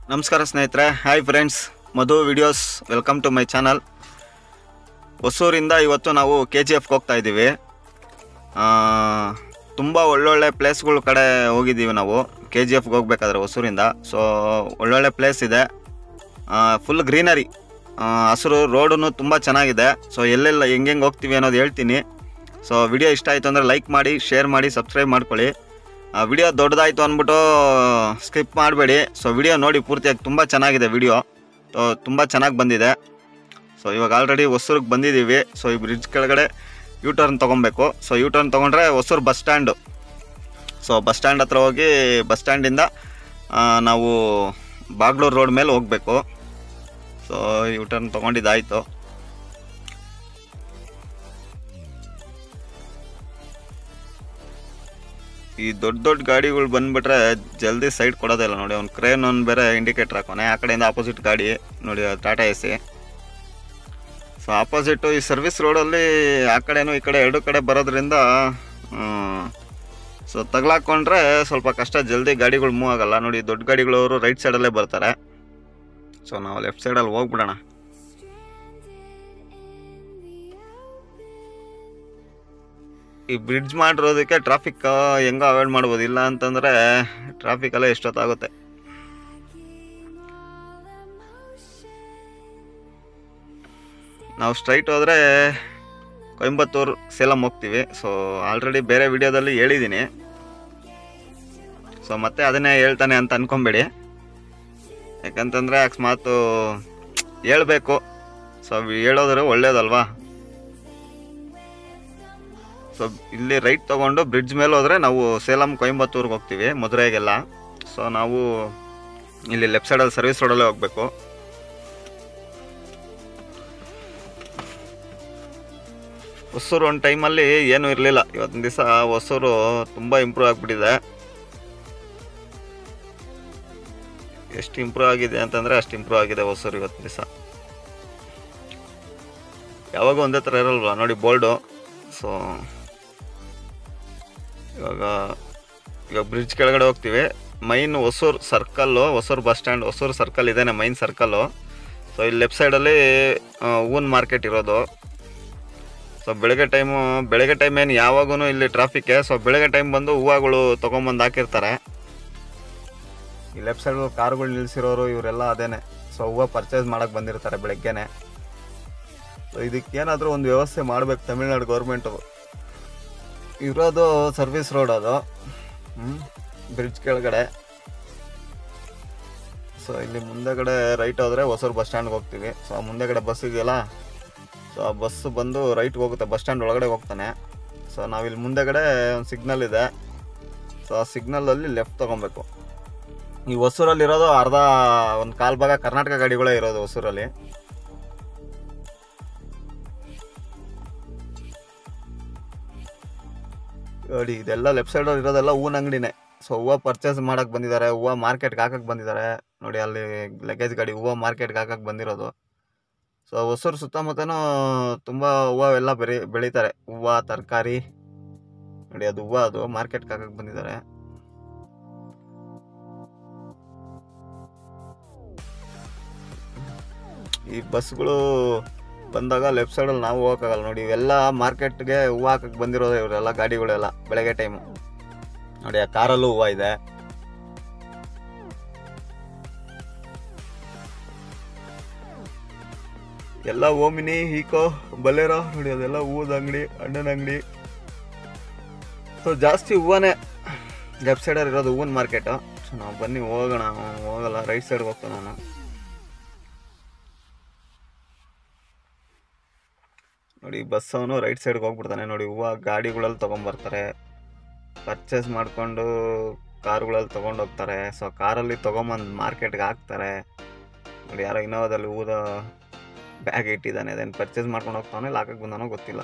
ನಮಸ್ಕಾರ ಸ್ನೇಹಿತರೆ hi friends Madhu videos welcome to my channel ಹೊಸೂರಿಂದ ಇವತ್ತು ನಾವು ಕೆ ಜಿ ಎಫ್ಗೆ ಹೋಗ್ತಾ ಇದ್ದೀವಿ ತುಂಬ ಒಳ್ಳೊಳ್ಳೆ ಪ್ಲೇಸ್ಗಳ ಕಡೆ ಹೋಗಿದ್ದೀವಿ ನಾವು ಕೆ ಜಿ ಎಫ್ಗೆ ಹೋಗ್ಬೇಕಾದ್ರೆ ಹೊಸೂರಿಂದ ಸೊ ಒಳ್ಳೊಳ್ಳೆ ಪ್ಲೇಸ್ ಇದೆ ಫುಲ್ ಗ್ರೀನರಿ ಹಸಿರು ರೋಡೂ ತುಂಬ ಚೆನ್ನಾಗಿದೆ ಸೊ ಎಲ್ಲೆಲ್ಲ ಹೆಂಗೆಂಗೆ ಹೋಗ್ತೀವಿ ಅನ್ನೋದು ಹೇಳ್ತೀನಿ ಸೊ ವಿಡಿಯೋ ಇಷ್ಟ ಆಯಿತು ಅಂದರೆ ಲೈಕ್ ಮಾಡಿ ಶೇರ್ ಮಾಡಿ ಸಬ್ಸ್ಕ್ರೈಬ್ ಮಾಡ್ಕೊಳ್ಳಿ ವಿಡಿಯೋ ದೊಡ್ಡದಾಯಿತು ಅಂದ್ಬಿಟ್ಟು ಸ್ಕಿಪ್ ಮಾಡಬೇಡಿ ಸೊ ವಿಡಿಯೋ ನೋಡಿ ಪೂರ್ತಿಯಾಗಿ ತುಂಬ ಚೆನ್ನಾಗಿದೆ ವಿಡಿಯೋ ತುಂಬ ಚೆನ್ನಾಗಿ ಬಂದಿದೆ ಸೊ ಇವಾಗ ಆಲ್ರೆಡಿ ಹೊಸೂರಿಗೆ ಬಂದಿದ್ದೀವಿ ಸೊ ಈ ಬ್ರಿಡ್ಜ್ ಕೆಳಗಡೆ ಯೂ ಟರ್ನ್ ತೊಗೊಬೇಕು ಸೊ ಯೂ ಟರ್ನ್ ತೊಗೊಂಡ್ರೆ Hosur bus stand so bus stand ಹತ್ರ ಹೋಗಿ ಬಸ್ ಸ್ಟ್ಯಾಂಡಿಂದ ಆ, ನಾವು ಬಾಗ್ಲೂರು ರೋಡ್ ಮೇಲೆ ಹೋಗಬೇಕು ಸೊ ಯೂ ಟರ್ನ್ ತೊಗೊಂಡಿದ್ದಾಯಿತು ಈ ದೊಡ್ಡ ದೊಡ್ಡ ಗಾಡಿಗಳು ಬಂದ್ಬಿಟ್ರೆ ಜಲ್ದಿ ಸೈಡ್ ಕೊಡೋದಿಲ್ಲ ನೋಡಿ ಅವ್ನು ಕ್ರೇನ್ ಒಂದು ಬೇರೆ ಇಂಡಿಕೇಟರ್ ಹಾಕೋನೆ ಆ ಕಡೆಯಿಂದ ಆಪೋಸಿಟ್ ಗಾಡಿ ನೋಡಿ Tata A C so opposite ಈ ಸರ್ವಿಸ್ ರೋಡಲ್ಲಿ ಆ ಕಡೆನೂ ಈ ಕಡೆ ಎರಡು ಕಡೆ ಬರೋದ್ರಿಂದ ಸೊ ತಗ್ಲಾಕೊಂಡ್ರೆ ಸ್ವಲ್ಪ ಕಷ್ಟ ಜಲ್ದಿ ಗಾಡಿಗಳು ಮೂವ್ ಆಗಲ್ಲ ನೋಡಿ ದೊಡ್ಡ ಗಾಡಿಗಳವರು ರೈಟ್ ಸೈಡಲ್ಲೇ ಬರ್ತಾರೆ ಸೊ ನಾವು ಲೆಫ್ಟ್ ಸೈಡಲ್ಲಿ ಹೋಗ್ಬಿಡೋಣ ಈ ಬ್ರಿಡ್ಜ್ ಮಾಡಿರೋದಕ್ಕೆ ಟ್ರಾಫಿಕ್ ಹೆಂಗೋ ಅವಾಯ್ಡ್ ಮಾಡ್ಬೋದು ಇಲ್ಲ ಅಂತಂದರೆ ಟ್ರಾಫಿಕಲ್ಲೇ ಎಷ್ಟೊತ್ತಾಗುತ್ತೆ ನಾವು ಸ್ಟ್ರೈಟ್ ಹೋದರೆ ಕೊಯಂಬತ್ತೂರು ಸೇಲಂ ಹೋಗ್ತೀವಿ ಸೊ ಆಲ್ರೆಡಿ ಬೇರೆ ವಿಡಿಯೋದಲ್ಲಿ ಹೇಳಿದ್ದೀನಿ ಸೊ ಮತ್ತೆ ಅದನ್ನೇ ಹೇಳ್ತಾನೆ ಅಂತ ಅನ್ಕೊಂಬೇಡಿ ಯಾಕಂತಂದರೆ ಅಕಸ್ಮಾತು ಹೇಳ್ಬೇಕು ಸೊ ಹೇಳೋದ್ರೆ ಒಳ್ಳೇದಲ್ವಾ ಸೊ ಇಲ್ಲಿ ರೈಟ್ ತೊಗೊಂಡು ಬ್ರಿಡ್ಜ್ ಮೇಲೆ ಹೋದರೆ ನಾವು ಸೇಲಂ ಕೊಯಂಬತ್ತೂರ್ಗೆ ಹೋಗ್ತೀವಿ ಮದುರೆಗೆಲ್ಲ ಸೊ ನಾವು ಇಲ್ಲಿ ಲೆಫ್ಟ್ ಸೈಡಲ್ಲಿ ಸರ್ವಿಸ್ ರೋಡಲ್ಲೇ ಹೋಗಬೇಕು ಹೊಸೂರು ಒಂದು ಟೈಮಲ್ಲಿ ಏನೂ ಇರಲಿಲ್ಲ ಇವತ್ತಿನ ದಿವಸ ಹೊಸೂರು ತುಂಬ ಇಂಪ್ರೂವ್ ಆಗಿಬಿಟ್ಟಿದೆ ಎಷ್ಟು ಇಂಪ್ರೂವ್ ಆಗಿದೆ ಅಂತಂದರೆ ಅಷ್ಟು ಇಂಪ್ರೂವ್ ಆಗಿದೆ ಹೊಸೂರು ಇವತ್ತಿನ ದಿವಸ ಯಾವಾಗ ಒಂದೇ ಥರ ಇರಲ್ವ ನೋಡಿ ಬೋಲ್ಡು ಸೊ ಇವಾಗ ಇವಾಗ ಬ್ರಿಡ್ಜ್ ಕೆಳಗಡೆ ಹೋಗ್ತೀವಿ main Hosur circle Hosur bus stand Hosur circle ಇದೇನೆ ಮೈನ್ ಸರ್ಕಲ್ಲು ಸೊ ಇಲ್ಲಿ ಲೆಫ್ಟ್ ಸೈಡಲ್ಲಿ ಹೂನ್ ಮಾರ್ಕೆಟ್ ಇರೋದು ಸೊ ಬೆಳಗ್ಗೆ ಟೈಮು ಬೆಳಗ್ಗೆ ಟೈಮ್ ಏನು ಯಾವಾಗೂ ಇಲ್ಲಿ ಟ್ರಾಫಿಕ್ಕೆ ಸೊ ಬೆಳಗ್ಗೆ ಟೈಮ್ ಬಂದು ಹೂವುಗಳು ತೊಗೊಂಬಂದು ಹಾಕಿರ್ತಾರೆ ಈ ಲೆಫ್ಟ್ ಸೈಡ್ ಕಾರ್ಗಳು ನಿಲ್ಸಿರೋರು ಇವರೆಲ್ಲ ಅದೇನೆ ಸೊ ಹೂವು ಪರ್ಚೇಸ್ ಮಾಡೋಕ್ಕೆ ಬಂದಿರ್ತಾರೆ ಬೆಳಗ್ಗೆನೆ ಸೊ ಇದಕ್ಕೇನಾದರೂ ಒಂದು ವ್ಯವಸ್ಥೆ ಮಾಡ್ಬೇಕು ತಮಿಳ್ನಾಡು ಗೌರ್ಮೆಂಟು ಇರೋದು ಸರ್ವಿಸ್ ರೋಡ್ ಅದು ಬ್ರಿಡ್ಜ್ ಕೆಳಗಡೆ ಸೊ ಇಲ್ಲಿ ಮುಂದೆಗಡೆ ರೈಟ್ ಹೋದರೆ ಹೊಸೂರು ಬಸ್ ಸ್ಟ್ಯಾಂಡ್ಗೆ ಹೋಗ್ತೀವಿ ಸೊ ಆ ಮುಂದೆಗಡೆ ಬಸ್ ಇದೆಯಲ್ಲ ಸೊ ಆ ಬಸ್ ಬಂದು ರೈಟ್ಗೆ ಹೋಗುತ್ತೆ ಬಸ್ ಸ್ಟ್ಯಾಂಡ್ ಒಳಗಡೆ ಹೋಗ್ತಾನೆ ಸೊ ನಾವಿಲ್ಲಿ ಮುಂದೆಗಡೆ ಒಂದು ಸಿಗ್ನಲ್ ಇದೆ ಸೊ ಆ ಸಿಗ್ನಲಲ್ಲಿ ಲೆಫ್ಟ್ ತೊಗೊಬೇಕು ಈ ಹೊಸೂರಲ್ಲಿ ಇರೋದು ಅರ್ಧ ಒಂದು ಕಾಲು ಭಾಗ ಕರ್ನಾಟಕ ಗಾಡಿಗಳೇ ಇರೋದು ಹೊಸೂರಲ್ಲಿ ನೋಡಿ ಇದೆಲ್ಲ ಲೆಫ್ಟ್ ಸೈಡಲ್ಲಿ ಇರೋದೆಲ್ಲ ಹೂವಿನ ಅಂಗಡಿನೇ ಸೊ ಹೂವು ಪರ್ಚೇಸ್ ಮಾಡಕ್ಕೆ ಬಂದಿದ್ದಾರೆ ಹೂವು ಮಾರ್ಕೆಟ್ಗೆ ಹಾಕಕ್ಕೆ ಬಂದಿದ್ದಾರೆ ನೋಡಿ ಅಲ್ಲಿ ಲಗೇಜ್ ಗಾಡಿ ಹೂವು ಮಾರ್ಕೆಟ್ಗೆ ಹಾಕಕ್ಕೆ ಬಂದಿರೋದು ಸೊ ಹೊಸೂರು ಸುತ್ತಮುತ್ತನೂ ತುಂಬ ಹೂವು ಎಲ್ಲ ಬೆಳಿ ಬೆಳೀತಾರೆ ಹೂವು ತರಕಾರಿ ನೋಡಿ ಅದು ಹೂವು ಅದು ಮಾರ್ಕೆಟ್ಗೆ ಹಾಕಕ್ಕೆ ಬಂದಿದ್ದಾರೆ ಈ ಬಸ್ಗಳು ಬಂದಾಗ ಲೆಫ್ಟ್ ಸೈಡಲ್ಲಿ ನಾವು ಹೋಗೋಕ್ಕಾಗಲ್ಲ ನೋಡಿ ಇವೆಲ್ಲ ಮಾರ್ಕೆಟ್ಗೆ ಹೂವು ಹಾಕಕ್ಕೆ ಬಂದಿರೋದು ಇವರೆಲ್ಲ ಗಾಡಿಗಳೆಲ್ಲ ಬೆಳಗ್ಗೆ ಟೈಮು ನೋಡಿ ಆ ಕಾರಲ್ಲೂ ಹೂವು ಇದೆ ಎಲ್ಲ ಓಮಿನಿ ಹೀಕೋ ಬಲೇರೋ ನೋಡಿ ಅದೆಲ್ಲ ಹೂವದ ಅಂಗಡಿ ಹಣ್ಣಿನ ಅಂಗಡಿ ಸೊ ಜಾಸ್ತಿ ಹೂವನೇ ಲೆಫ್ಟ್ ಸೈಡಲ್ಲಿ ಇರೋದು ಹೂವಿನ ಮಾರ್ಕೆಟು ಸೊ ನಾವು ಬನ್ನಿ ಹೋಗೋಣ ಅವ್ನು ಹೋಗಲ್ಲ ರೈಟ್ ಸೈಡ್ಗೆ ಹೋಗ್ತಾನೆ ಅವನು ನೋಡಿ ಬಸ್ ಅವನು ರೈಟ್ ಸೈಡ್ಗೆ ಹೋಗ್ಬಿಡ್ತಾನೆ ನೋಡಿ ಹೂವು ಗಾಡಿಗಳಲ್ಲಿ ತೊಗೊಂಬರ್ತಾರೆ ಪರ್ಚೇಸ್ ಮಾಡಿಕೊಂಡು ಕಾರುಗಳಲ್ಲಿ ತೊಗೊಂಡು ಹೋಗ್ತಾರೆ ಸೊ ಕಾರಲ್ಲಿ ತೊಗೊಂಬಂದು ಮಾರ್ಕೆಟ್ಗೆ ಹಾಕ್ತಾರೆ ನೋಡಿ ಯಾರೋ ಇನ್ನೋವಾದಲ್ಲಿ ಹೂದ ಬ್ಯಾಗ್ ಇಟ್ಟಿದ್ದಾನೆ ಅದೇನು ಪರ್ಚೇಸ್ ಮಾಡ್ಕೊಂಡು ಹೋಗ್ತಾನೆ ಇಲ್ಲ ಹಾಕಕ್ಕೆ ಬಂದಾನೋ ಗೊತ್ತಿಲ್ಲ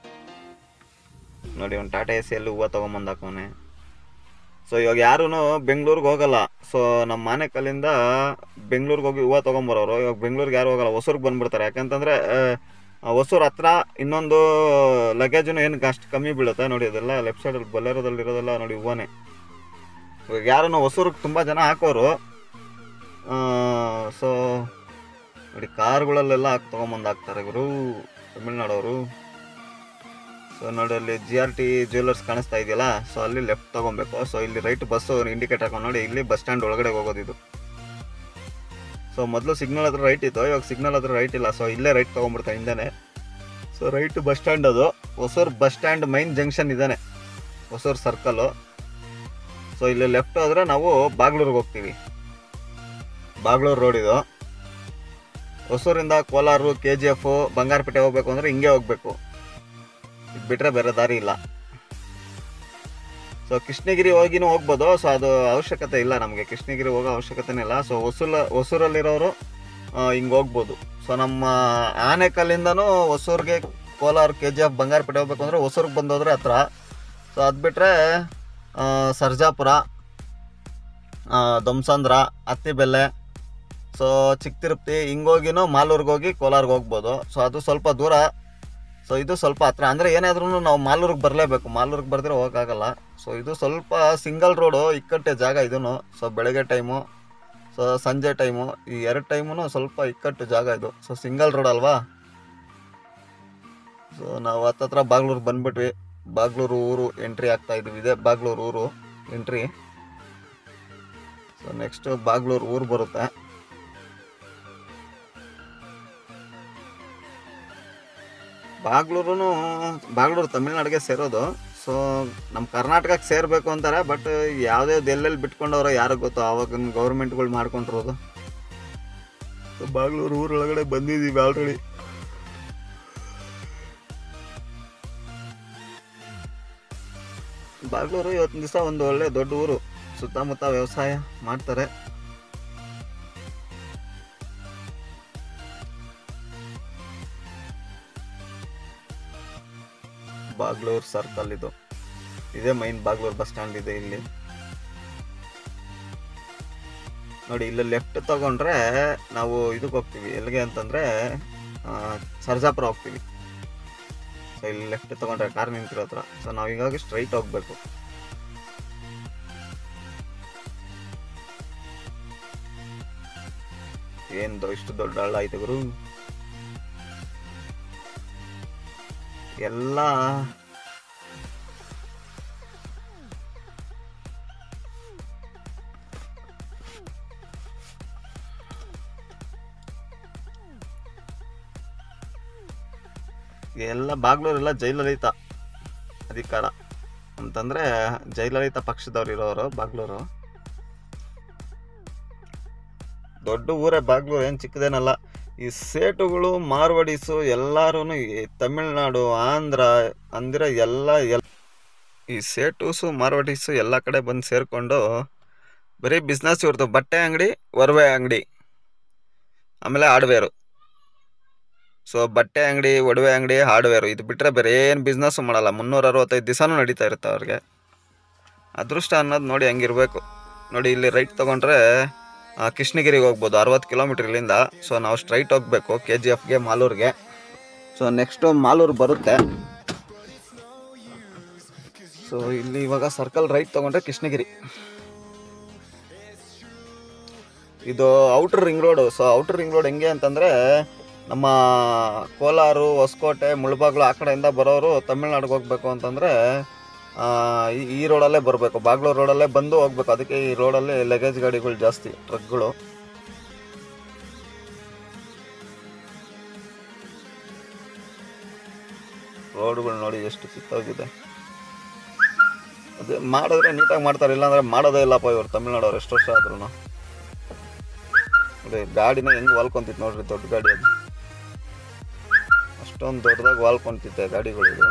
ನೋಡಿ ಅವ್ನು ಟಾಟಾ ಎ ಸಿಯಲ್ಲಿ ಹೂವು ತೊಗೊಂಬಂದು ಹಾಕೋನೆ ಸೊ ಇವಾಗ ಯಾರೂ ಬೆಂಗ್ಳೂರಿಗೆ ಹೋಗಲ್ಲ ಸೊ ನಮ್ಮ ಮಾನೆಕಲ್ಲಿಂದ ಬೆಂಗ್ಳೂರಿಗೆ ಹೋಗಿ ಹೂವು ತೊಗೊಂಬರೋರು ಇವಾಗ ಬೆಂಗ್ಳೂರಿಗೆ ಯಾರು ಹೋಗಲ್ಲ ಹೊಸೂರಿಗೆ ಬಂದ್ಬಿಡ್ತಾರೆ ಯಾಕಂತಂದರೆ ಹೊಸೂರು ಹತ್ರ ಇನ್ನೊಂದು ಲಗೇಜು ಏನು ಅಷ್ಟು ಕಮ್ಮಿ ಬೀಳುತ್ತೆ ನೋಡಿ ಅದೆಲ್ಲ ಲೆಫ್ಟ್ ಸೈಡಲ್ಲಿ ಬಲ್ಲೇರೋದಲ್ಲಿ ಇರೋದೆಲ್ಲ ನೋಡಿ ಹೂವನೇ ಇವಾಗ ಯಾರನ್ನು ಹೊಸೂರಿಗೆ ತುಂಬ ಜನ ಹಾಕೋರು ಸೊ ನೋಡಿ ಕಾರ್ಗಳಲ್ಲೆಲ್ಲ ಹಾಕಿ ತೊಗೊಂಬಂದು ಹಾಕ್ತಾರೆ ಇವರು ತಮಿಳ್ನಾಡವರು ಸೊ ನೋಡಿ ಅಲ್ಲಿ ಜಿ ಆರ್ ಟಿ ಜ್ಯುವೆಲರ್ಸ್ ಕಾಣಿಸ್ತಾ ಇದೆಯಲ್ಲ ಸೊ ಅಲ್ಲಿ ಲೆಫ್ಟ್ ತೊಗೊಬೇಕು ಸೊ ಇಲ್ಲಿ ರೈಟ್ ಬಸ್ಸು ಇಂಡಿಕೇಟ್ ಹಾಕೊಂಡು ನೋಡಿ ಇಲ್ಲಿ ಬಸ್ ಸ್ಟ್ಯಾಂಡ್ ಒಳಗಡೆ ಹೋಗೋದು ಇದು ಸೊ ಮೊದಲು ಸಿಗ್ನಲ್ ಹತ್ರ ರೈಟ್ ಇತ್ತು ಇವಾಗ ಸಿಗ್ನಲ್ ಹತ್ರ ರೈಟ್ ಇಲ್ಲ ಸೊ ಇಲ್ಲೇ ರೈಟ್ ತೊಗೊಂಡ್ಬಿಡ್ತಾ ಹಿಂದೆನೆ ಸೊ ರೈಟ್ ಬಸ್ ಸ್ಟ್ಯಾಂಡ್ ಅದು Hosur bus stand main junction ಇದ್ದಾನೆ ಹೊಸೂರು ಸರ್ಕಲ್ಲು ಸೊ ಇಲ್ಲಿ ಲೆಫ್ಟ್ ಹೋದ್ರೆ ನಾವು ಬಾಗ್ಲೂರಿಗೆ ಹೋಗ್ತೀವಿ ಬಾಗ್ಲೂರು ರೋಡ್ ಇದು ಹೊಸೂರಿಂದ Kolar K G F Bangarapet ಹೋಗ್ಬೇಕು ಅಂದರೆ ಹಿಂಗೆ ಹೋಗ್ಬೇಕು ಇದು ಬಿಟ್ಟರೆ ಬೇರೆ ದಾರಿ ಇಲ್ಲ ಸೊ ಕೃಷ್ಣಗಿರಿ ಹೋಗಿನೂ ಹೋಗ್ಬೋದು ಸೊ ಅದು ಅವಶ್ಯಕತೆ ಇಲ್ಲ ನಮಗೆ ಕೃಷ್ಣಗಿರಿ ಹೋಗೋ ಅವಶ್ಯಕತೆನೇ ಇಲ್ಲ ಸೊ ಹೊಸೂಲ ಹೊಸೂರಲ್ಲಿರೋರು ಹಿಂಗೆ ಹೋಗ್ಬೋದು ಸೊ ನಮ್ಮ ಆನೆಕಲ್ಲಿಂದನೂ ಹೊಸೂರಿಗೆ Kolar K G F Bangarapet ಹೋಗ್ಬೇಕು ಅಂದರೆ ಹೊಸೂರಿಗೆ ಬಂದೋದ್ರೆ ಹತ್ರ ಸೊ ಅದು ಬಿಟ್ಟರೆ ಸರ್ಜಾಪುರ ಆ, ದೊಮ್ಸಂದ್ರ ಅತ್ತಿಬೆಲೆ ಸೊ ಚಿಕ್ಕ ತಿರುಪತಿ ಹಿಂಗೋಗಿನೂ ಮಾಲೂರಿಗೆ ಹೋಗಿ ಕೋಲಾರ್ಗೆ ಹೋಗ್ಬೋದು ಸೊ ಅದು ಸ್ವಲ್ಪ ದೂರ ಸೊ ಇದು ಸ್ವಲ್ಪ ಹತ್ರ ಅಂದರೆ ಏನಾದ್ರೂ ನಾವು ಮಾಲೂರಿಗೆ ಬರಲೇಬೇಕು ಮಾಲೂರಿಗೆ ಬರ್ದಿರೋ ಹೋಗೋಕ್ಕಾಗಲ್ಲ ಸೊ ಇದು ಸ್ವಲ್ಪ ಸಿಂಗಲ್ ರೋಡು ಇಕ್ಕಟ್ಟೆ ಜಾಗ ಇದೂ ಸೊ ಬೆಳಗ್ಗೆ ಟೈಮು ಸೊ ಸಂಜೆ ಟೈಮು ಈ ಎರಡು ಟೈಮು ಸ್ವಲ್ಪ ಇಕ್ಕಟ್ಟು ಜಾಗ ಇದು ಸೊ ಸಿಂಗಲ್ ರೋಡ್ ಅಲ್ವಾ ಸೊ ನಾವು ಹತ್ತತ್ರ ಬಾಗ್ಲೂರು ಬಂದ್ಬಿಟ್ವಿ ಬಾಗ್ಲೂರು ಊರು ಎಂಟ್ರಿ ಆಗ್ತಾ ಇದ್ವಿ ಇದೆ ಬಾಗ್ಲೂರು ಊರು ಎಂಟ್ರಿ ಸೊ ನೆಕ್ಸ್ಟ್ ಬಾಗ್ಲೂರು ಊರು ಬರುತ್ತೆ ಬಾಗ್ಲೂರು ಬಾಗ್ಲೂರು ತಮಿಳ್ನಾಡಿಗೆ ಸೇರೋದು ಸೊ ನಮ್ಮ ಕರ್ನಾಟಕಕ್ಕೆ ಸೇರಬೇಕು ಅಂತಾರೆ ಬಟ್ ಯಾವುದೇ ಎಲ್ಲೆಲ್ಲಿ ಬಿಟ್ಕೊಂಡವ್ರೋ ಯಾರಿಗೆ ಗೊತ್ತು ಆವಾಗಿನ ಗೌರ್ಮೆಂಟ್ಗಳು ಮಾಡ್ಕೊಂಡಿರೋದು ಸೊ ಬಾಗ್ಲೂರು ಊರೊಳಗಡೆ ಬಂದಿದ್ದೀವಿ ಆಲ್ರೆಡಿ ಬಾಗ್ಲೂರು ಇವತ್ತಿನ ದಿವಸ ಒಂದು ಒಳ್ಳೆ ದೊಡ್ಡ ಊರು ಸುತ್ತಮುತ್ತ ವ್ಯವಸಾಯ ಮಾಡ್ತಾರೆ ಬಾಗ್ಲೂರು ಸರ್ಕಲ್ ಇದು ಇದೇ ಮೈನ್ ಬಾಗ್ಲೂರು ಬಸ್ ಸ್ಟ್ಯಾಂಡ್ ಇದೆ ಇಲ್ಲಿ ನೋಡಿ ಇಲ್ಲಿ ಲೆಫ್ಟ್ ತಗೊಂಡ್ರೆ ನಾವು ಇದಕ್ಕೆ ಹೋಗ್ತೀವಿ ಎಲ್ಲಿಗೆ ಅಂತಂದ್ರೆ ಆ, ಸರ್ಜಾಪುರ ಹೋಗ್ತೀವಿ ಸೊ ಇಲ್ಲಿ ಲೆಫ್ಟ್ ತಗೊಂಡ್ರೆ ಕಾರ್ ನಿಂತಿರೋ ಹತ್ರ ಸೊ ನಾವು ಹೀಗಾಗಿ ಸ್ಟ್ರೈಟ್ ಹೋಗ್ಬೇಕು ಏನ್ ದೊ- ಇಷ್ಟು ದೊಡ್ಡ ಹಳ್ಳ ಐತೆ ಗುರು ಎಲ್ಲ ಎಲ್ಲ ಬಾಗ್ಲೂರೆಲ್ಲ ಜಯಲಲಿತಾ ಅಧಿಕಾರ ಅಂತಂದ್ರೆ ಜಯಲಲಿತಾ ಪಕ್ಷದವ್ರು ಇರೋರು ಬಾಗ್ಲೂರು ದೊಡ್ಡ ಊರೇ ಬಾಗ್ಲೂರು ಏನು ಚಿಕ್ಕದೇನಲ್ಲ ಈ ಸೇಟುಗಳು ಮಾರ್ವಾಡೀಸು ಎಲ್ಲರೂ ತಮಿಳ್ನಾಡು ಆಂಧ್ರ ಅಂದಿರ ಎಲ್ಲ ಎಲ್ ಈ ಸೇಟುಸು ಮಾರ್ವಾಡೀಸು ಎಲ್ಲ ಕಡೆ ಬಂದು ಸೇರಿಕೊಂಡು ಬರೀ ಬಿಸ್ನೆಸ್ ಇವ್ರದ್ದು ಬಟ್ಟೆ ಅಂಗಡಿ ಒರವೆ ಅಂಗಡಿ ಆಮೇಲೆ ಹಾರ್ಡ್ವೇರು ಸೊ ಬಟ್ಟೆ ಅಂಗಡಿ ಒಡವೆ ಅಂಗಡಿ ಹಾರ್ಡ್ವೇರು ಇದು ಬಿಟ್ಟರೆ ಬೇರೆ ಏನು ಬಿಸ್ನೆಸ್ಸು ಮಾಡಲ್ಲ ಮುನ್ನೂರ ಅರವತ್ತೈದು ದಿವಸನೂ ನಡೀತಾ ಇರುತ್ತೆ ಅವ್ರಿಗೆ ಅದೃಷ್ಟ ಅನ್ನೋದು ನೋಡಿ ಹಂಗಿರ್ಬೇಕು ನೋಡಿ ಇಲ್ಲಿ ರೈಟ್ ತೊಗೊಂಡ್ರೆ ಆ, ಕೃಷ್ಣಗಿರಿಗೆ ಹೋಗ್ಬೋದು ಅರವತ್ತು ಕಿಲೋಮೀಟ್ರ್ ಇಲ್ಲಿಂದ ಸೊ ನಾವು ಸ್ಟ್ರೈಟ್ ಹೋಗ್ಬೇಕು ಕೆ ಜಿ ಎಫ್ಗೆ ಮಾಲೂರಿಗೆ ಸೊ ನೆಕ್ಸ್ಟು ಮಾಲೂರು ಬರುತ್ತೆ ಸೊ ಇಲ್ಲಿ ಇವಾಗ ಸರ್ಕಲ್ ರೈಟ್ ತೊಗೊಂಡ್ರೆ ಕೃಷ್ಣಗಿರಿ ಇದು outer ring road so outer ring road ಹೆಂಗೆ ಅಂತಂದರೆ ನಮ್ಮ ಕೋಲಾರ ಹೊಸಕೋಟೆ ಮುಳಬಾಗ್ಲು ಆ ಕಡೆಯಿಂದ ಬರೋರು ತಮಿಳ್ನಾಡಿಗೆ ಹೋಗ್ಬೇಕು ಅಂತಂದರೆ ಈ- ಈ ರೋಡಲ್ಲೇ ಬರಬೇಕು ಬಾಗ್ಲೂರು ರೋಡಲ್ಲೇ ಬಂದು ಹೋಗ್ಬೇಕು ಅದಕ್ಕೆ ಈ ರೋಡಲ್ಲಿ ಲಗೇಜ್ ಗಾಡಿಗಳು ಜಾಸ್ತಿ ಟ್ರಕ್ಗಳು ರೋಡ್ಗಳು ನೋಡಿ ಎಷ್ಟು ಕಿತ್ತೋಗಿದೆ ಅದೇ ಮಾಡಿದ್ರೆ ನೀಟಾಗಿ ಮಾಡ್ತಾರೆ ಇಲ್ಲಾಂದ್ರೆ ಮಾಡೋದೇ ಇಲ್ಲಪ್ಪ ಇವರು ತಮಿಳ್ನಾಡವ್ರು ಎಷ್ಟು ವರ್ಷ ಆದ್ರೂ ಅದೇ ಗಾಡಿನ ಹೆಂಗೆ ವಾಲ್ಕೊಂತಿತ್ತು ನೋಡ್ರಿ ದೊಡ್ಡ ಗಾಡಿ ಅದು ಅಷ್ಟೊಂದು ದೊಡ್ಡದಾಗಿ ವಾಲ್ಕೊಂತಿತ್ತೆ ಗಾಡಿಗಳು ಇದು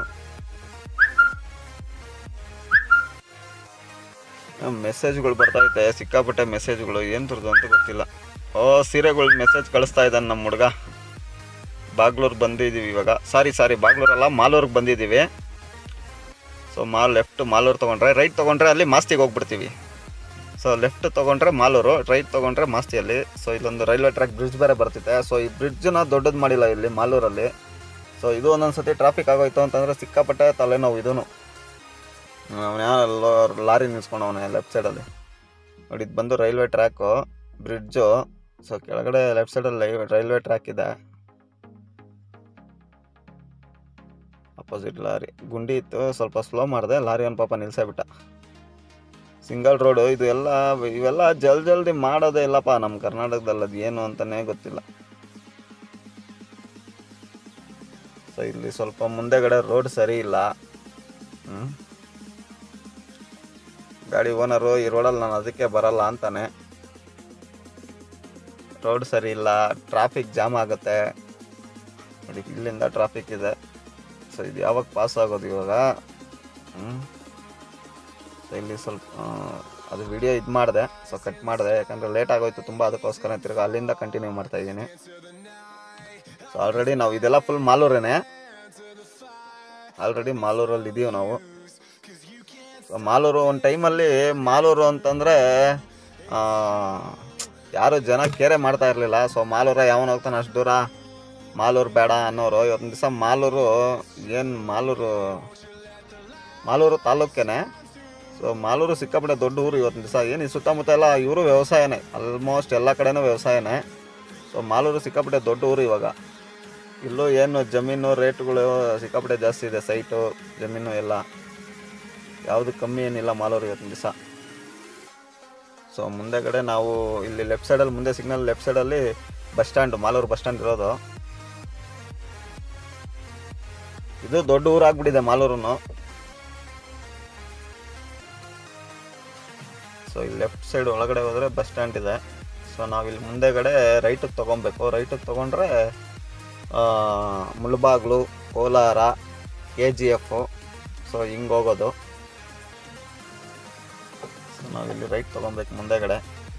ಮೆಸೇಜ್ಗಳು ಬರ್ತೈತೆ ಸಿಕ್ಕಾಪಟ್ಟೆ ಮೆಸೇಜ್ಗಳು ಏನು ತುರ್ದು ಅಂತ ಗೊತ್ತಿಲ್ಲ ಓ ಸೀರೆಗಳು ಮೆಸೇಜ್ ಕಳಿಸ್ತಾ ಇದ್ದಾನೆ ನಮ್ಮ ಹುಡುಗ ಬಾಗ್ಲೂರು ಬಂದಿದ್ದೀವಿ ಇವಾಗ ಸಾರಿ ಸಾರಿ ಬಾಗ್ಲೂರಲ್ಲ ಮಾಲೂರಿಗೆ ಬಂದಿದ್ದೀವಿ ಸೊ ಮಾಲ್ ಲೆಫ್ಟ್ ಮಾಲೂರು ತೊಗೊಂಡ್ರೆ ರೈಟ್ ತೊಗೊಂಡ್ರೆ ಅಲ್ಲಿ ಮಾಸ್ತಿಗೆ ಹೋಗ್ಬಿಡ್ತೀವಿ ಸೊ ಲೆಫ್ಟ್ ತೊಗೊಂಡ್ರೆ ಮಾಲೂರು ರೈಟ್ ತೊಗೊಂಡ್ರೆ ಮಾಸ್ತಿಯಲ್ಲಿ ಸೊ ಇಲ್ಲೊಂದು ರೈಲ್ವೆ ಟ್ರ್ಯಾಕ್ ಬ್ರಿಡ್ಜ್ ಬೇರೆ ಬರ್ತಿದೆ ಸೊ ಈ ಬ್ರಿಡ್ಜನ್ನ ದೊಡ್ಡದು ಮಾಡಿಲ್ಲ ಇಲ್ಲಿ ಮಾಲೂರಲ್ಲಿ ಸೊ ಇದು ಒಂದೊಂದು ಸತಿ ಟ್ರಾಫಿಕ್ ಆಗೋಯ್ತು ಅಂತಂದರೆ ಸಿಕ್ಕಾಪಟ್ಟೆ ತಲೆನೋವು ಇದೂ ಅವನ ಲಾರಿ ನಿಲ್ಸ್ಕೊಂಡು ಅವನ ಲೆಫ್ಟ್ ಸೈಡಲ್ಲಿ ನೋಡಿ ಇದು ಬಂದು ರೈಲ್ವೆ ಟ್ರ್ಯಾಕು ಬ್ರಿಡ್ಜು ಸೊ ಕೆಳಗಡೆ ಲೆಫ್ಟ್ ಸೈಡಲ್ಲಿ ರೈಲ್ವೆ ಟ್ರ್ಯಾಕ್ ಇದೆ ಅಪೋಸಿಟ್ ಲಾರಿ ಗುಂಡಿ ಇತ್ತು ಸ್ವಲ್ಪ ಸ್ಲೋ ಮಾಡಿದೆ ಲಾರಿ ಒಂದು ಪಾಪ ನಿಲ್ಸೇ ಬಿಟ್ಟ ಸಿಂಗಲ್ ರೋಡು ಇದು ಎಲ್ಲ ಇವೆಲ್ಲ ಜಲ್ ಜಲ್ದಿ ಮಾಡೋದೇ ಇಲ್ಲಪ್ಪ ನಮ್ಮ ಕರ್ನಾಟಕದಲ್ಲಿ ಅದು ಏನು ಅಂತಲೇ ಗೊತ್ತಿಲ್ಲ ಸೊ ಇಲ್ಲಿ ಸ್ವಲ್ಪ ಮುಂದೆಗಡೆ ರೋಡ್ ಸರಿ ಇಲ್ಲ ಹ್ಞೂ ಗಾಡಿ ಓನರು ಈ ರೋಡಲ್ಲಿ ನಾನು ಅದಕ್ಕೆ ಬರಲ್ಲ ಅಂತಾನೆ ರೋಡ್ ಸರಿ ಇಲ್ಲ ಟ್ರಾಫಿಕ್ ಜಾಮ್ ಆಗುತ್ತೆ ನೋಡಿ ಇಲ್ಲಿಂದ ಟ್ರಾಫಿಕ್ ಇದೆ ಸೊ ಇದು ಯಾವಾಗ ಪಾಸ್ ಆಗೋದು ಇವಾಗ ಹ್ಞೂ ಸೊ ಇಲ್ಲಿ ಸ್ವಲ್ಪ ಆ, ಅದು ವಿಡಿಯೋ ಇದು ಮಾಡಿದೆ ಸೊ ಕಟ್ ಮಾಡಿದೆ ಯಾಕಂದರೆ ಲೇಟ್ ಆಗೋಯ್ತು ತುಂಬ ಅದಕ್ಕೋಸ್ಕರ ತಿರ್ಗಿ ಅಲ್ಲಿಂದ ಕಂಟಿನ್ಯೂ ಮಾಡ್ತಾ ಇದ್ದೀನಿ ಸೊ ಆಲ್ರೆಡಿ ನಾವು ಇದೆಲ್ಲ ಫುಲ್ ಮಾಲೂರೇನೆ ಆಲ್ರೆಡಿ ಮಾಲೂರಲ್ಲಿ ಇದೀವಿ ನಾವು ಸೊ ಮಾಲೂರು ಒಂದು ಟೈಮಲ್ಲಿ ಮಾಲೂರು ಅಂತಂದರೆ ಯಾರು ಜನ ಕೇರೆ ಮಾಡ್ತಾ ಇರಲಿಲ್ಲ ಸೊ ಮಾಲೂರ ಯಾವನ ಹೋಗ್ತಾನೆ ಅಷ್ಟು ದೂರ ಮಾಲೂರು ಬೇಡ ಅನ್ನೋರು ಇವತ್ತೊಂದು ದಿವಸ ಮಾಲೂರು ಏನು ಮಾಲೂರು ಮಾಲೂರು ತಾಲೂಕೇನೆ ಸೊ ಮಾಲೂರು ಸಿಕ್ಕಾಪಟ್ಟೆ ದೊಡ್ಡ ಊರು ಇವತ್ತಿನ ದಿವಸ ಏನು ಈ ಸುತ್ತಮುತ್ತ ಎಲ್ಲ ಇವರು ವ್ಯವಸಾಯನೇ ಆಲ್ಮೋಸ್ಟ್ ಎಲ್ಲ ಕಡೆನೂ ವ್ಯವಸಾಯನೇ ಸೊ ಮಾಲೂರು ಸಿಕ್ಕಾಪಟ್ಟೆ ದೊಡ್ಡ ಊರು ಇವಾಗ ಇಲ್ಲೂ ಏನು ಜಮೀನು ರೇಟ್ಗಳು ಸಿಕ್ಕಾಪಟ್ಟೆ ಜಾಸ್ತಿ ಇದೆ ಸೈಟು ಜಮೀನು ಎಲ್ಲ ಯಾವುದು ಕಮ್ಮಿ ಏನಿಲ್ಲ ಮಾಲೂರು ಇವತ್ತಿನ ದಿವಸ ಸೊ ಮುಂದೆಗಡೆ ನಾವು ಇಲ್ಲಿ ಲೆಫ್ಟ್ ಸೈಡಲ್ಲಿ ಮುಂದೆ ಸಿಗ್ನಲ್ ಲೆಫ್ಟ್ ಸೈಡಲ್ಲಿ bus stand Malur bus stand ಇರೋದು ಇದು ದೊಡ್ಡ ಊರಾಗ್ಬಿಟ್ಟಿದೆ ಮಾಲೂರುನು ಸೊ ಇಲ್ಲಿ ಲೆಫ್ಟ್ ಸೈಡ್ ಒಳಗಡೆ ಹೋದರೆ ಬಸ್ ಸ್ಟ್ಯಾಂಡ್ ಇದೆ ಸೊ ನಾವು ಇಲ್ಲಿ ಮುಂದೆಗಡೆ ರೈಟಿಗೆ ತೊಗೊಬೇಕು ರೈಟಿಗೆ ತೊಗೊಂಡ್ರೆ Mulbagal Kolar K G F so ಹಿಂಗೆ ಹೋಗೋದು ಸೊ ನಾವಿಲ್ಲಿ ರೈಟ್ ತೊಗೊಬೇಕು ಮುಂದೆಗಡೆ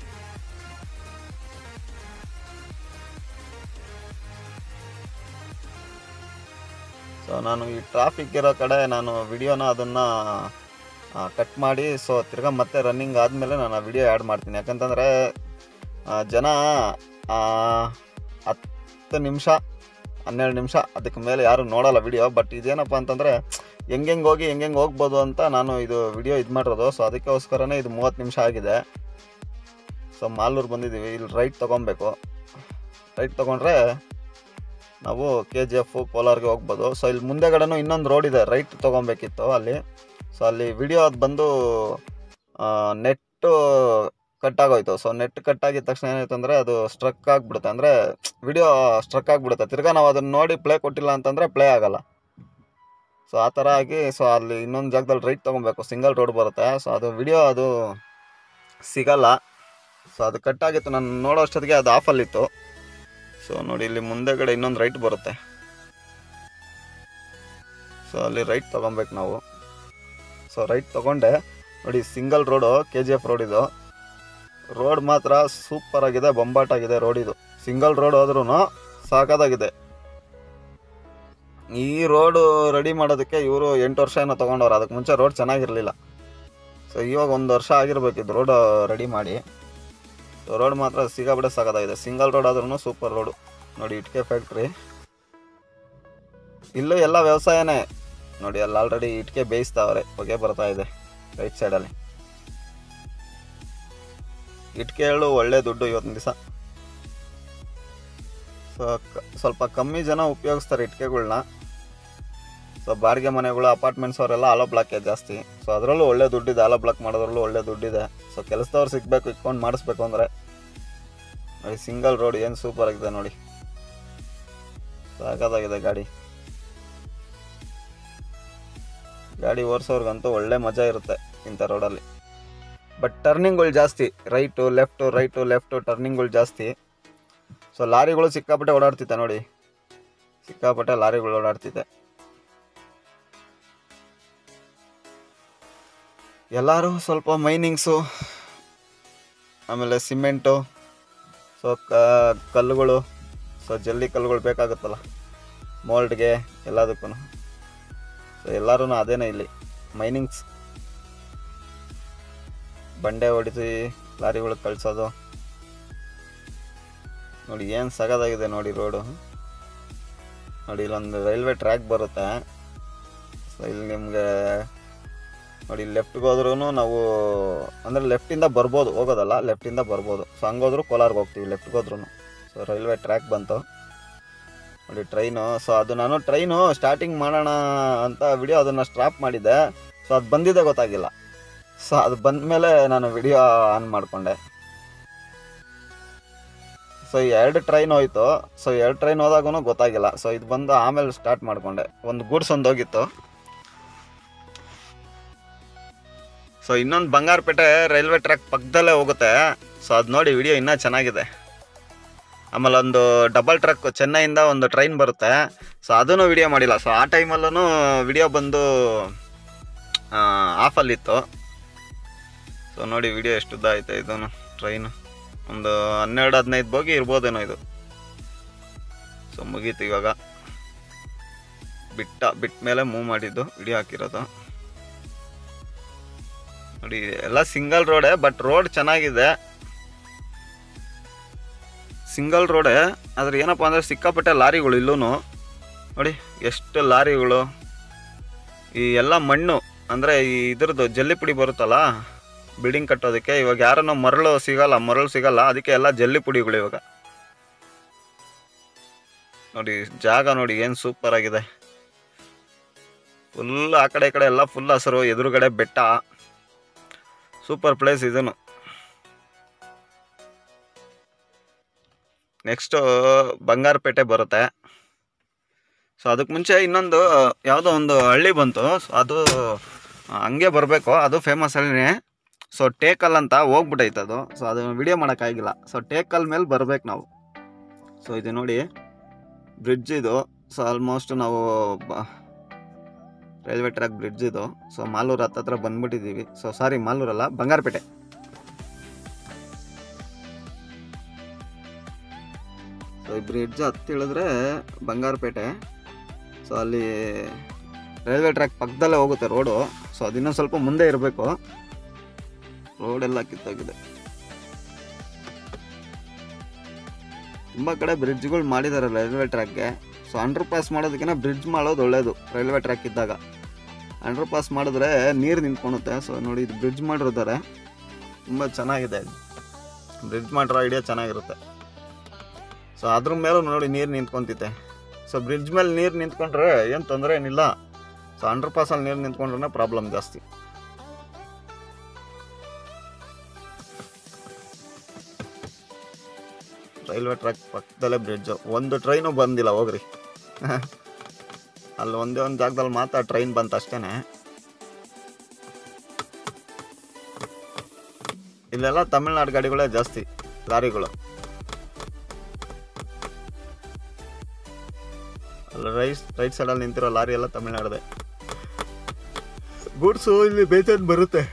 ಸೊ ನಾನು ಈ ಟ್ರಾಫಿಕ್ ಇರೋ ಕಡೆ ನಾನು ವಿಡಿಯೋನ ಅದನ್ನು ಕಟ್ ಮಾಡಿ ಸೊ ತಿರ್ಗಾ ಮತ್ತೆ ರನ್ನಿಂಗ್ ಆದಮೇಲೆ ನಾನು ಆ ವಿಡಿಯೋ ಆ್ಯಡ್ ಮಾಡ್ತೀನಿ ಯಾಕಂತಂದರೆ ಜನ ಆ, ಹತ್ತು ನಿಮಿಷ ಹನ್ನೆರಡು ನಿಮಿಷ ಅದಕ್ಕೆ ಮೇಲೆ ಯಾರು ನೋಡಲ್ಲ ವಿಡಿಯೋ ಬಟ್ ಇದೇನಪ್ಪ ಅಂತಂದರೆ ಹೆಂಗೆಂಗೆ ಹೋಗಿ ಹೆಂಗೆಂಗೆ ಹೋಗ್ಬೋದು ಅಂತ ನಾನು ಇದು ವಿಡಿಯೋ ಇದು ಮಾಡಿರೋದು ಸೊ ಅದಕ್ಕೋಸ್ಕರನೇ ಇದು ಮೂವತ್ತು ನಿಮಿಷ ಆಗಿದೆ ಸೊ ಮಾಲೂರು ಬಂದಿದ್ದೀವಿ ಇಲ್ಲಿ ರೈಟ್ ತೊಗೊಬೇಕು ರೈಟ್ ತೊಗೊಂಡ್ರೆ ನಾವು ಕೆ ಜಿ ಎಫ್ ಕೋಲಾರ್ಗೆ ಹೋಗ್ಬೋದು ಸೊ ಇಲ್ಲಿ ಮುಂದೆಗಡೆನೂ ಇನ್ನೊಂದು ರೋಡ್ ಇದೆ ರೈಟ್ ತೊಗೊಬೇಕಿತ್ತು ಅಲ್ಲಿ ಸೊ ಅಲ್ಲಿ ವಿಡಿಯೋ ಅದು ಬಂದು ನೆಟ್ಟು ಕಟ್ ಆಗೋಯ್ತು ಸೊ ನೆಟ್ ಕಟ್ ಆಗಿದ ತಕ್ಷಣ ಏನಾಯ್ತು ಅಂದರೆ ಅದು ಸ್ಟ್ರಕ್ ಆಗಿಬಿಡುತ್ತೆ ಅಂದರೆ ವಿಡಿಯೋ ಸ್ಟ್ರಕ್ ಆಗಿಬಿಡುತ್ತೆ ತಿರ್ಗಾ ನಾವು ಅದನ್ನು ನೋಡಿ ಪ್ಲೇ ಕೊಟ್ಟಿಲ್ಲ ಅಂತಂದರೆ ಪ್ಲೇ ಆಗಲ್ಲ ಸೊ ಆ ಥರ ಆಗಿ ಸೊ ಅಲ್ಲಿ ಇನ್ನೊಂದು ಜಾಗದಲ್ಲಿ ರೈಟ್ ತೊಗೊಬೇಕು ಸಿಂಗಲ್ ರೋಡ್ ಬರುತ್ತೆ ಸೊ ಅದು ವಿಡಿಯೋ ಅದು ಸಿಗಲ್ಲ ಸೊ ಅದು ಕಟ್ ಆಗಿತ್ತು ನಾನು ನೋಡೋ ಅಷ್ಟೊತ್ತಿಗೆ ಅದು ಆಫಲ್ಲಿತ್ತು ಸೊ ನೋಡಿ ಇಲ್ಲಿ ಮುಂದೆಗಡೆ ಇನ್ನೊಂದು ರೈಟ್ ಬರುತ್ತೆ ಸೊ ಅಲ್ಲಿ ರೈಟ್ ತೊಗೊಬೇಕು ನಾವು ಸೊ ರೈಟ್ ತೊಗೊಂಡೆ ನೋಡಿ single road K G F road ಇದು ರೋಡ್ ಮಾತ್ರ ಸೂಪರ್ ಆಗಿದೆ ಬೊಂಬಾಟಾಗಿದೆ ರೋಡ್ ಇದು ಸಿಂಗಲ್ ರೋಡ್ ಹೋದ್ರೂ ಸಾಕಾಗಿದೆ ಈ ರೋಡು ರೆಡಿ ಮಾಡೋದಕ್ಕೆ ಇವರು ಎಂಟು ವರ್ಷ ಏನೋ ತೊಗೊಂಡವ್ರು ಅದಕ್ಕೆ ಮುಂಚೆ ರೋಡ್ ಚೆನ್ನಾಗಿರಲಿಲ್ಲ ಸೊ ಇವಾಗ ಒಂದು ವರ್ಷ ಆಗಿರ್ಬೇಕಿದ್ದು ರೋಡ್ ರೆಡಿ ಮಾಡಿ ಸೊ ರೋಡ್ ಮಾತ್ರ ಸಿಗಾಬಿಡೆ ಸಾಕಾಗಿದೆ ಸಿಂಗಲ್ ರೋಡ್ ಆದ್ರೂ ಸೂಪರ್ ರೋಡು ನೋಡಿ ಇಟ್ಕೆ ಫ್ಯಾಕ್ಟ್ರಿ ಇಲ್ಲೂ ಎಲ್ಲ ವ್ಯವಸಾಯನೇ ನೋಡಿ ಅಲ್ಲಿ ಆಲ್ರೆಡಿ ಇಟ್ಕೆ ಬೇಯಿಸ್ತಾವ್ರೆ ಹೊಗೆ ಬರ್ತಾ ಇದೆ ರೈಟ್ ಸೈಡಲ್ಲಿ ಇಟ್ಕೆಗಳು ಒಳ್ಳೆ ದುಡ್ಡು ಇವತ್ತಿನ ದಿವಸ ಸೊ ಸ್ವಲ್ಪ ಕಮ್ಮಿ ಜನ ಉಪಯೋಗಿಸ್ತಾರೆ ಇಟ್ಕೆಗಳ್ನ ಸೊ ಬಾಡಿಗೆ ಮನೆಗಳು ಅಪಾರ್ಟ್ಮೆಂಟ್ಸ್ ಅವರೆಲ್ಲ ಆಲೋ ಬ್ಲಾಕೆ ಜಾಸ್ತಿ ಸೊ ಅದರಲ್ಲೂ ಒಳ್ಳೆ ದುಡ್ಡಿದೆ ಆಲೋ ಬ್ಲಾಕ್ ಮಾಡೋದ್ರಲ್ಲೂ ಒಳ್ಳೆ ದುಡ್ಡಿದೆ ಸೊ ಕೆಲಸದವ್ರು ಸಿಗಬೇಕು ಇಟ್ಕೊಂಡು ಮಾಡಿಸ್ಬೇಕು ಅಂದರೆ ನೋಡಿ ಸಿಂಗಲ್ ರೋಡ್ ಏನು ಸೂಪರ್ ಆಗಿದೆ ನೋಡಿ ಸಾಕಾಗಿದೆ ಗಾಡಿ ಗಾಡಿ ಓಡಿಸೋರ್ಗಂತೂ ಒಳ್ಳೆ ಮಜಾ ಇರುತ್ತೆ ಇಂಥ ರೋಡಲ್ಲಿ ಬಟ್ ಟರ್ನಿಂಗ್ಗಳು ಜಾಸ್ತಿ ರೈಟು ಲೆಫ್ಟು ರೈಟು ಲೆಫ್ಟು ಟರ್ನಿಂಗ್ಗಳು ಜಾಸ್ತಿ ಸೊ ಲಾರಿಗಳು ಸಿಕ್ಕಾಪಟ್ಟೆ ಓಡಾಡ್ತಿತ್ತೆ ನೋಡಿ ಸಿಕ್ಕಾಪಟ್ಟೆ ಲಾರಿಗಳು ಓಡಾಡ್ತಿದೆ ಎಲ್ಲರೂ ಸ್ವಲ್ಪ ಮೈನಿಂಗ್ಸು ಆಮೇಲೆ ಸಿಮೆಂಟು ಸೊ ಕ ಕಲ್ಲುಗಳು ಸೊ ಜಲ್ಲಿ ಕಲ್ಲುಗಳು ಬೇಕಾಗುತ್ತಲ್ಲ ಮೋಲ್ಡ್ಗೆ ಎಲ್ಲದಕ್ಕೂ ಸೊ ಎಲ್ಲರೂ ಅದೇನೇ ಇಲ್ಲಿ ಮೈನಿಂಗ್ಸ್ ಬಂಡೆ ಹೊಡಿಸಿ ಲಾರಿಗಳು ಕಳಿಸೋದು ನೋಡಿ ಏನು ಸಗದಾಗಿದೆ ನೋಡಿ ರೋಡು ನೋಡಿ ಇಲ್ಲೊಂದು ರೈಲ್ವೆ ಟ್ರ್ಯಾಕ್ ಬರುತ್ತೆ ಸೊ ಇಲ್ಲಿ ನಿಮಗೆ ನೋಡಿ ಲೆಫ್ಟ್ಗೆ ಹೋದ್ರೂ ನಾವು ಅಂದರೆ ಲೆಫ್ಟಿಂದ ಬರ್ಬೋದು ಹೋಗೋದಲ್ಲ ಲೆಫ್ಟಿಂದ ಬರ್ಬೋದು ಸೊ ಹಂಗೋದ್ರೂ ಕೋಲಾರ್ಗೆ ಹೋಗ್ತೀವಿ ಲೆಫ್ಟ್ಗೆ ಹೋದ್ರೂ ಸೊ ರೈಲ್ವೆ ಟ್ರ್ಯಾಕ್ ಬಂತು ನೋಡಿ ಟ್ರೈನು ಸೊ ಅದು ನಾನು ಟ್ರೈನು ಸ್ಟಾರ್ಟಿಂಗ್ ಮಾಡೋಣ ಅಂತ ವಿಡಿಯೋ ಅದನ್ನು ಸ್ಟಾಪ್ ಮಾಡಿದ್ದೆ ಸೊ ಅದು ಬಂದಿದ್ದೇ ಗೊತ್ತಾಗಿಲ್ಲ ಸೊ ಅದು ಬಂದಮೇಲೆ ನಾನು ವಿಡಿಯೋ ಆನ್ ಮಾಡಿಕೊಂಡೆ ಸೊ ಎರಡು ಟ್ರೈನ್ ಹೋಯ್ತು ಸೊ ಎರಡು ಟ್ರೈನ್ ಹೋದಾಗೂ ಗೊತ್ತಾಗಿಲ್ಲ ಸೊ ಇದು ಬಂದು ಆಮೇಲೆ ಸ್ಟಾರ್ಟ್ ಮಾಡಿಕೊಂಡೆ ಒಂದು ಗೂಡ್ಸ್ ಒಂದು ಹೋಗಿತ್ತು ಸೊ ಇನ್ನೊಂದು ಬಂಗಾರಪೇಟೆ ರೈಲ್ವೆ ಟ್ರ್ಯಾಕ್ ಪಕ್ಕದಲ್ಲೇ ಹೋಗುತ್ತೆ ಸೊ ಅದು ನೋಡಿ ವಿಡಿಯೋ ಇನ್ನೂ ಚೆನ್ನಾಗಿದೆ ಆಮೇಲೆ ಒಂದು ಡಬಲ್ ಟ್ರಕ್ ಚೆನ್ನೈಯಿಂದ ಒಂದು ಟ್ರೈನ್ ಬರುತ್ತೆ ಸೊ ಅದನ್ನು ವಿಡಿಯೋ ಮಾಡಿಲ್ಲ ಸೊ ಆ ಟೈಮಲ್ಲೂ ವಿಡಿಯೋ ಬಂದು ಆಫಲ್ಲಿತ್ತು ಸೊ ನೋಡಿ ವಿಡಿಯೋ ಎಷ್ಟು ಉದ್ದ ಐತೆ ಇದನ್ನು ಟ್ರೈನು ಒಂದು ಹನ್ನೆರಡು ಹದಿನೈದು ಬೋಗಿ ಇರ್ಬೋದೇನೋ ಇದು ಸೊ ಮುಗೀತು ಇವಾಗ ಬಿಟ್ಟ ಬಿಟ್ಟ ಮೇಲೆ ಮೂವ್ ಮಾಡಿದ್ದು ವಿಡಿಯೋ ಹಾಕಿರೋದು ನೋಡಿ ಎಲ್ಲ ಸಿಂಗಲ್ ರೋಡೇ ಬಟ್ ರೋಡ್ ಚೆನ್ನಾಗಿದೆ ಸಿಂಗಲ್ ರೋಡೇ ಆದ್ರೆ ಏನಪ್ಪ ಅಂದರೆ ಸಿಕ್ಕಾಪಟ್ಟೆ ಲಾರಿಗಳು ಇಲ್ಲೂ ನೋಡಿ ಎಷ್ಟು ಲಾರಿಗಳು ಈ ಎಲ್ಲ ಮಣ್ಣು ಅಂದರೆ ಈ ಇದ್ರದ್ದು ಜಲ್ಲಿ ಪುಡಿ ಬರುತ್ತಲ್ಲ ಬಿಲ್ಡಿಂಗ್ ಕಟ್ಟೋದಕ್ಕೆ ಇವಾಗ ಯಾರನ್ನೋ ಮರಳು ಸಿಗಲ್ಲ ಮರಳು ಸಿಗಲ್ಲ ಅದಕ್ಕೆ ಎಲ್ಲ ಜಲ್ಲಿ ಪುಡಿಗಳು ಇವಾಗ ನೋಡಿ ಜಾಗ ನೋಡಿ ಏನು ಸೂಪರ್ ಆಗಿದೆ ಫುಲ್ ಆ ಕಡೆ ಈ ಕಡೆ ಎಲ್ಲ ಫುಲ್ ಹಸಿರು ಎದುರುಗಡೆ ಬೆಟ್ಟ ಸೂಪರ್ ಪ್ಲೇಸ್ ಇದನ್ನು ನೆಕ್ಸ್ಟು ಬಂಗಾರಪೇಟೆ ಬರುತ್ತೆ ಸೊ ಅದಕ್ಕೆ ಮುಂಚೆ ಇನ್ನೊಂದು ಯಾವುದೋ ಒಂದು ಹಳ್ಳಿ ಬಂತು ಸೊ ಅದು ಆ, ಹಂಗೆ ಬರಬೇಕು ಅದು ಫೇಮಸ್ ಹಳ್ಳಿನೇ ಸೊ ಟೇಕಲ್ ಅಂತ ಹೋಗ್ಬಿಟ್ಟೈತೆ ಅದು ಸೊ ಅದು ವಿಡಿಯೋ ಮಾಡೋಕ್ಕಾಗಿಲ್ಲ ಸೊ ಟೇಕಲ್ ಮೇಲೆ ಬರ್ಬೇಕು ನಾವು ಸೊ ಇದು ನೋಡಿ ಬ್ರಿಡ್ಜ್ ಇದು ಸೊ ಆಲ್ಮೋಸ್ಟ್ ನಾವು ಬ- ರೈಲ್ವೆ ಟ್ರ್ಯಾಕ್ ಬ್ರಿಡ್ಜ್ ಇದು ಸೊ ಮಾಲೂರು ಹತ್ತತ್ರ ಬಂದ್ಬಿಟ್ಟಿದ್ದೀವಿ ಸೊ ಸಾರಿ ಮಾಲೂರಲ್ಲ ಬಂಗಾರಪೇಟೆ ಸೊ ಈ ಬ್ರಿಡ್ಜ್ ಹತ್ತಿಳಿದ್ರೆ ಬಂಗಾರಪೇಟೆ ಸೊ ಅಲ್ಲಿ ರೈಲ್ವೆ ಟ್ರ್ಯಾಕ್ ಪಕ್ಕದಲ್ಲೇ ಹೋಗುತ್ತೆ ರೋಡು ಸೊ ಅದಿನ್ನೂ ಸ್ವಲ್ಪ ಮುಂದೆ ಇರಬೇಕು ರೋಡೆಲ್ಲ ಕಿತ್ತೋಗಿದೆ ತುಂಬ ಕಡೆ ಬ್ರಿಡ್ಜ್ಗಳು ಮಾಡಿದ್ದಾರೆ ರೈಲ್ವೆ ಟ್ರ್ಯಾಕ್ಗೆ ಸೊ ಅಂಡರ್ ಪಾಸ್ ಮಾಡೋದಕ್ಕಿಂತ ಬ್ರಿಡ್ಜ್ ಮಾಡೋದು ಒಳ್ಳೆಯದು ರೈಲ್ವೆ ಟ್ರ್ಯಾಕ್ ಇದ್ದಾಗ ಅಂಡರ್ ಪಾಸ್ ಮಾಡಿದ್ರೆ ನೀರು ನಿಂತ್ಕೊಳುತ್ತೆ ಸೊ ನೋಡಿ ಇದು ಬ್ರಿಡ್ಜ್ ಮಾಡಿರ್ತಾರೆ ತುಂಬ ಚೆನ್ನಾಗಿದೆ ಬ್ರಿಡ್ಜ್ ಮಾಡಿರೋ ಐಡಿಯಾ ಚೆನ್ನಾಗಿರುತ್ತೆ ಸೊ ಅದ್ರ ಮೇಲೂ ನೋಡಿ ನೀರು ನಿಂತ್ಕೊಂತಿತ್ತೆ ಸೊ ಬ್ರಿಡ್ಜ್ ಮೇಲೆ ನೀರು ನಿಂತ್ಕೊಂಡ್ರೆ ಏನು ತೊಂದರೆ ಏನಿಲ್ಲ ಸೊ ಅಂಡರ್ ಪಾಸಲ್ಲಿ ನೀರು ನಿಂತ್ಕೊಂಡ್ರೆ ಪ್ರಾಬ್ಲಮ್ ಜಾಸ್ತಿ ರೈಲ್ವೆ ಟ್ರ್ಯಾಕ್ ಪಕ್ಕದಲ್ಲೇ ಬ್ರಿಡ್ಜು ಒಂದು ಟ್ರೈನು ಬಂದಿಲ್ಲ ಹೋಗ್ರಿ ಅಲ್ಲಿ ಒಂದೇ ಒಂದು ಜಾಗದಲ್ಲಿ ಮಾತ್ರ ಟ್ರೈನ್ ಬಂತು ಅಷ್ಟೇನೆ ಇಲ್ಲೆಲ್ಲ ತಮಿಳ್ನಾಡು ಗಾಡಿಗಳೇ ಜಾಸ್ತಿ ಲಾರಿಗಳು ಅಲ್ಲಿ ರೈಟ್ ರೈಟ್ ಸೈಡಲ್ಲಿ ನಿಂತಿರೋ ಲಾರಿ ಎಲ್ಲ ತಮಿಳ್ನಾಡದೆ ಗೂಡ್ಸು ಇಲ್ಲಿ ಬೇಜಾನ್ ಬರುತ್ತೆ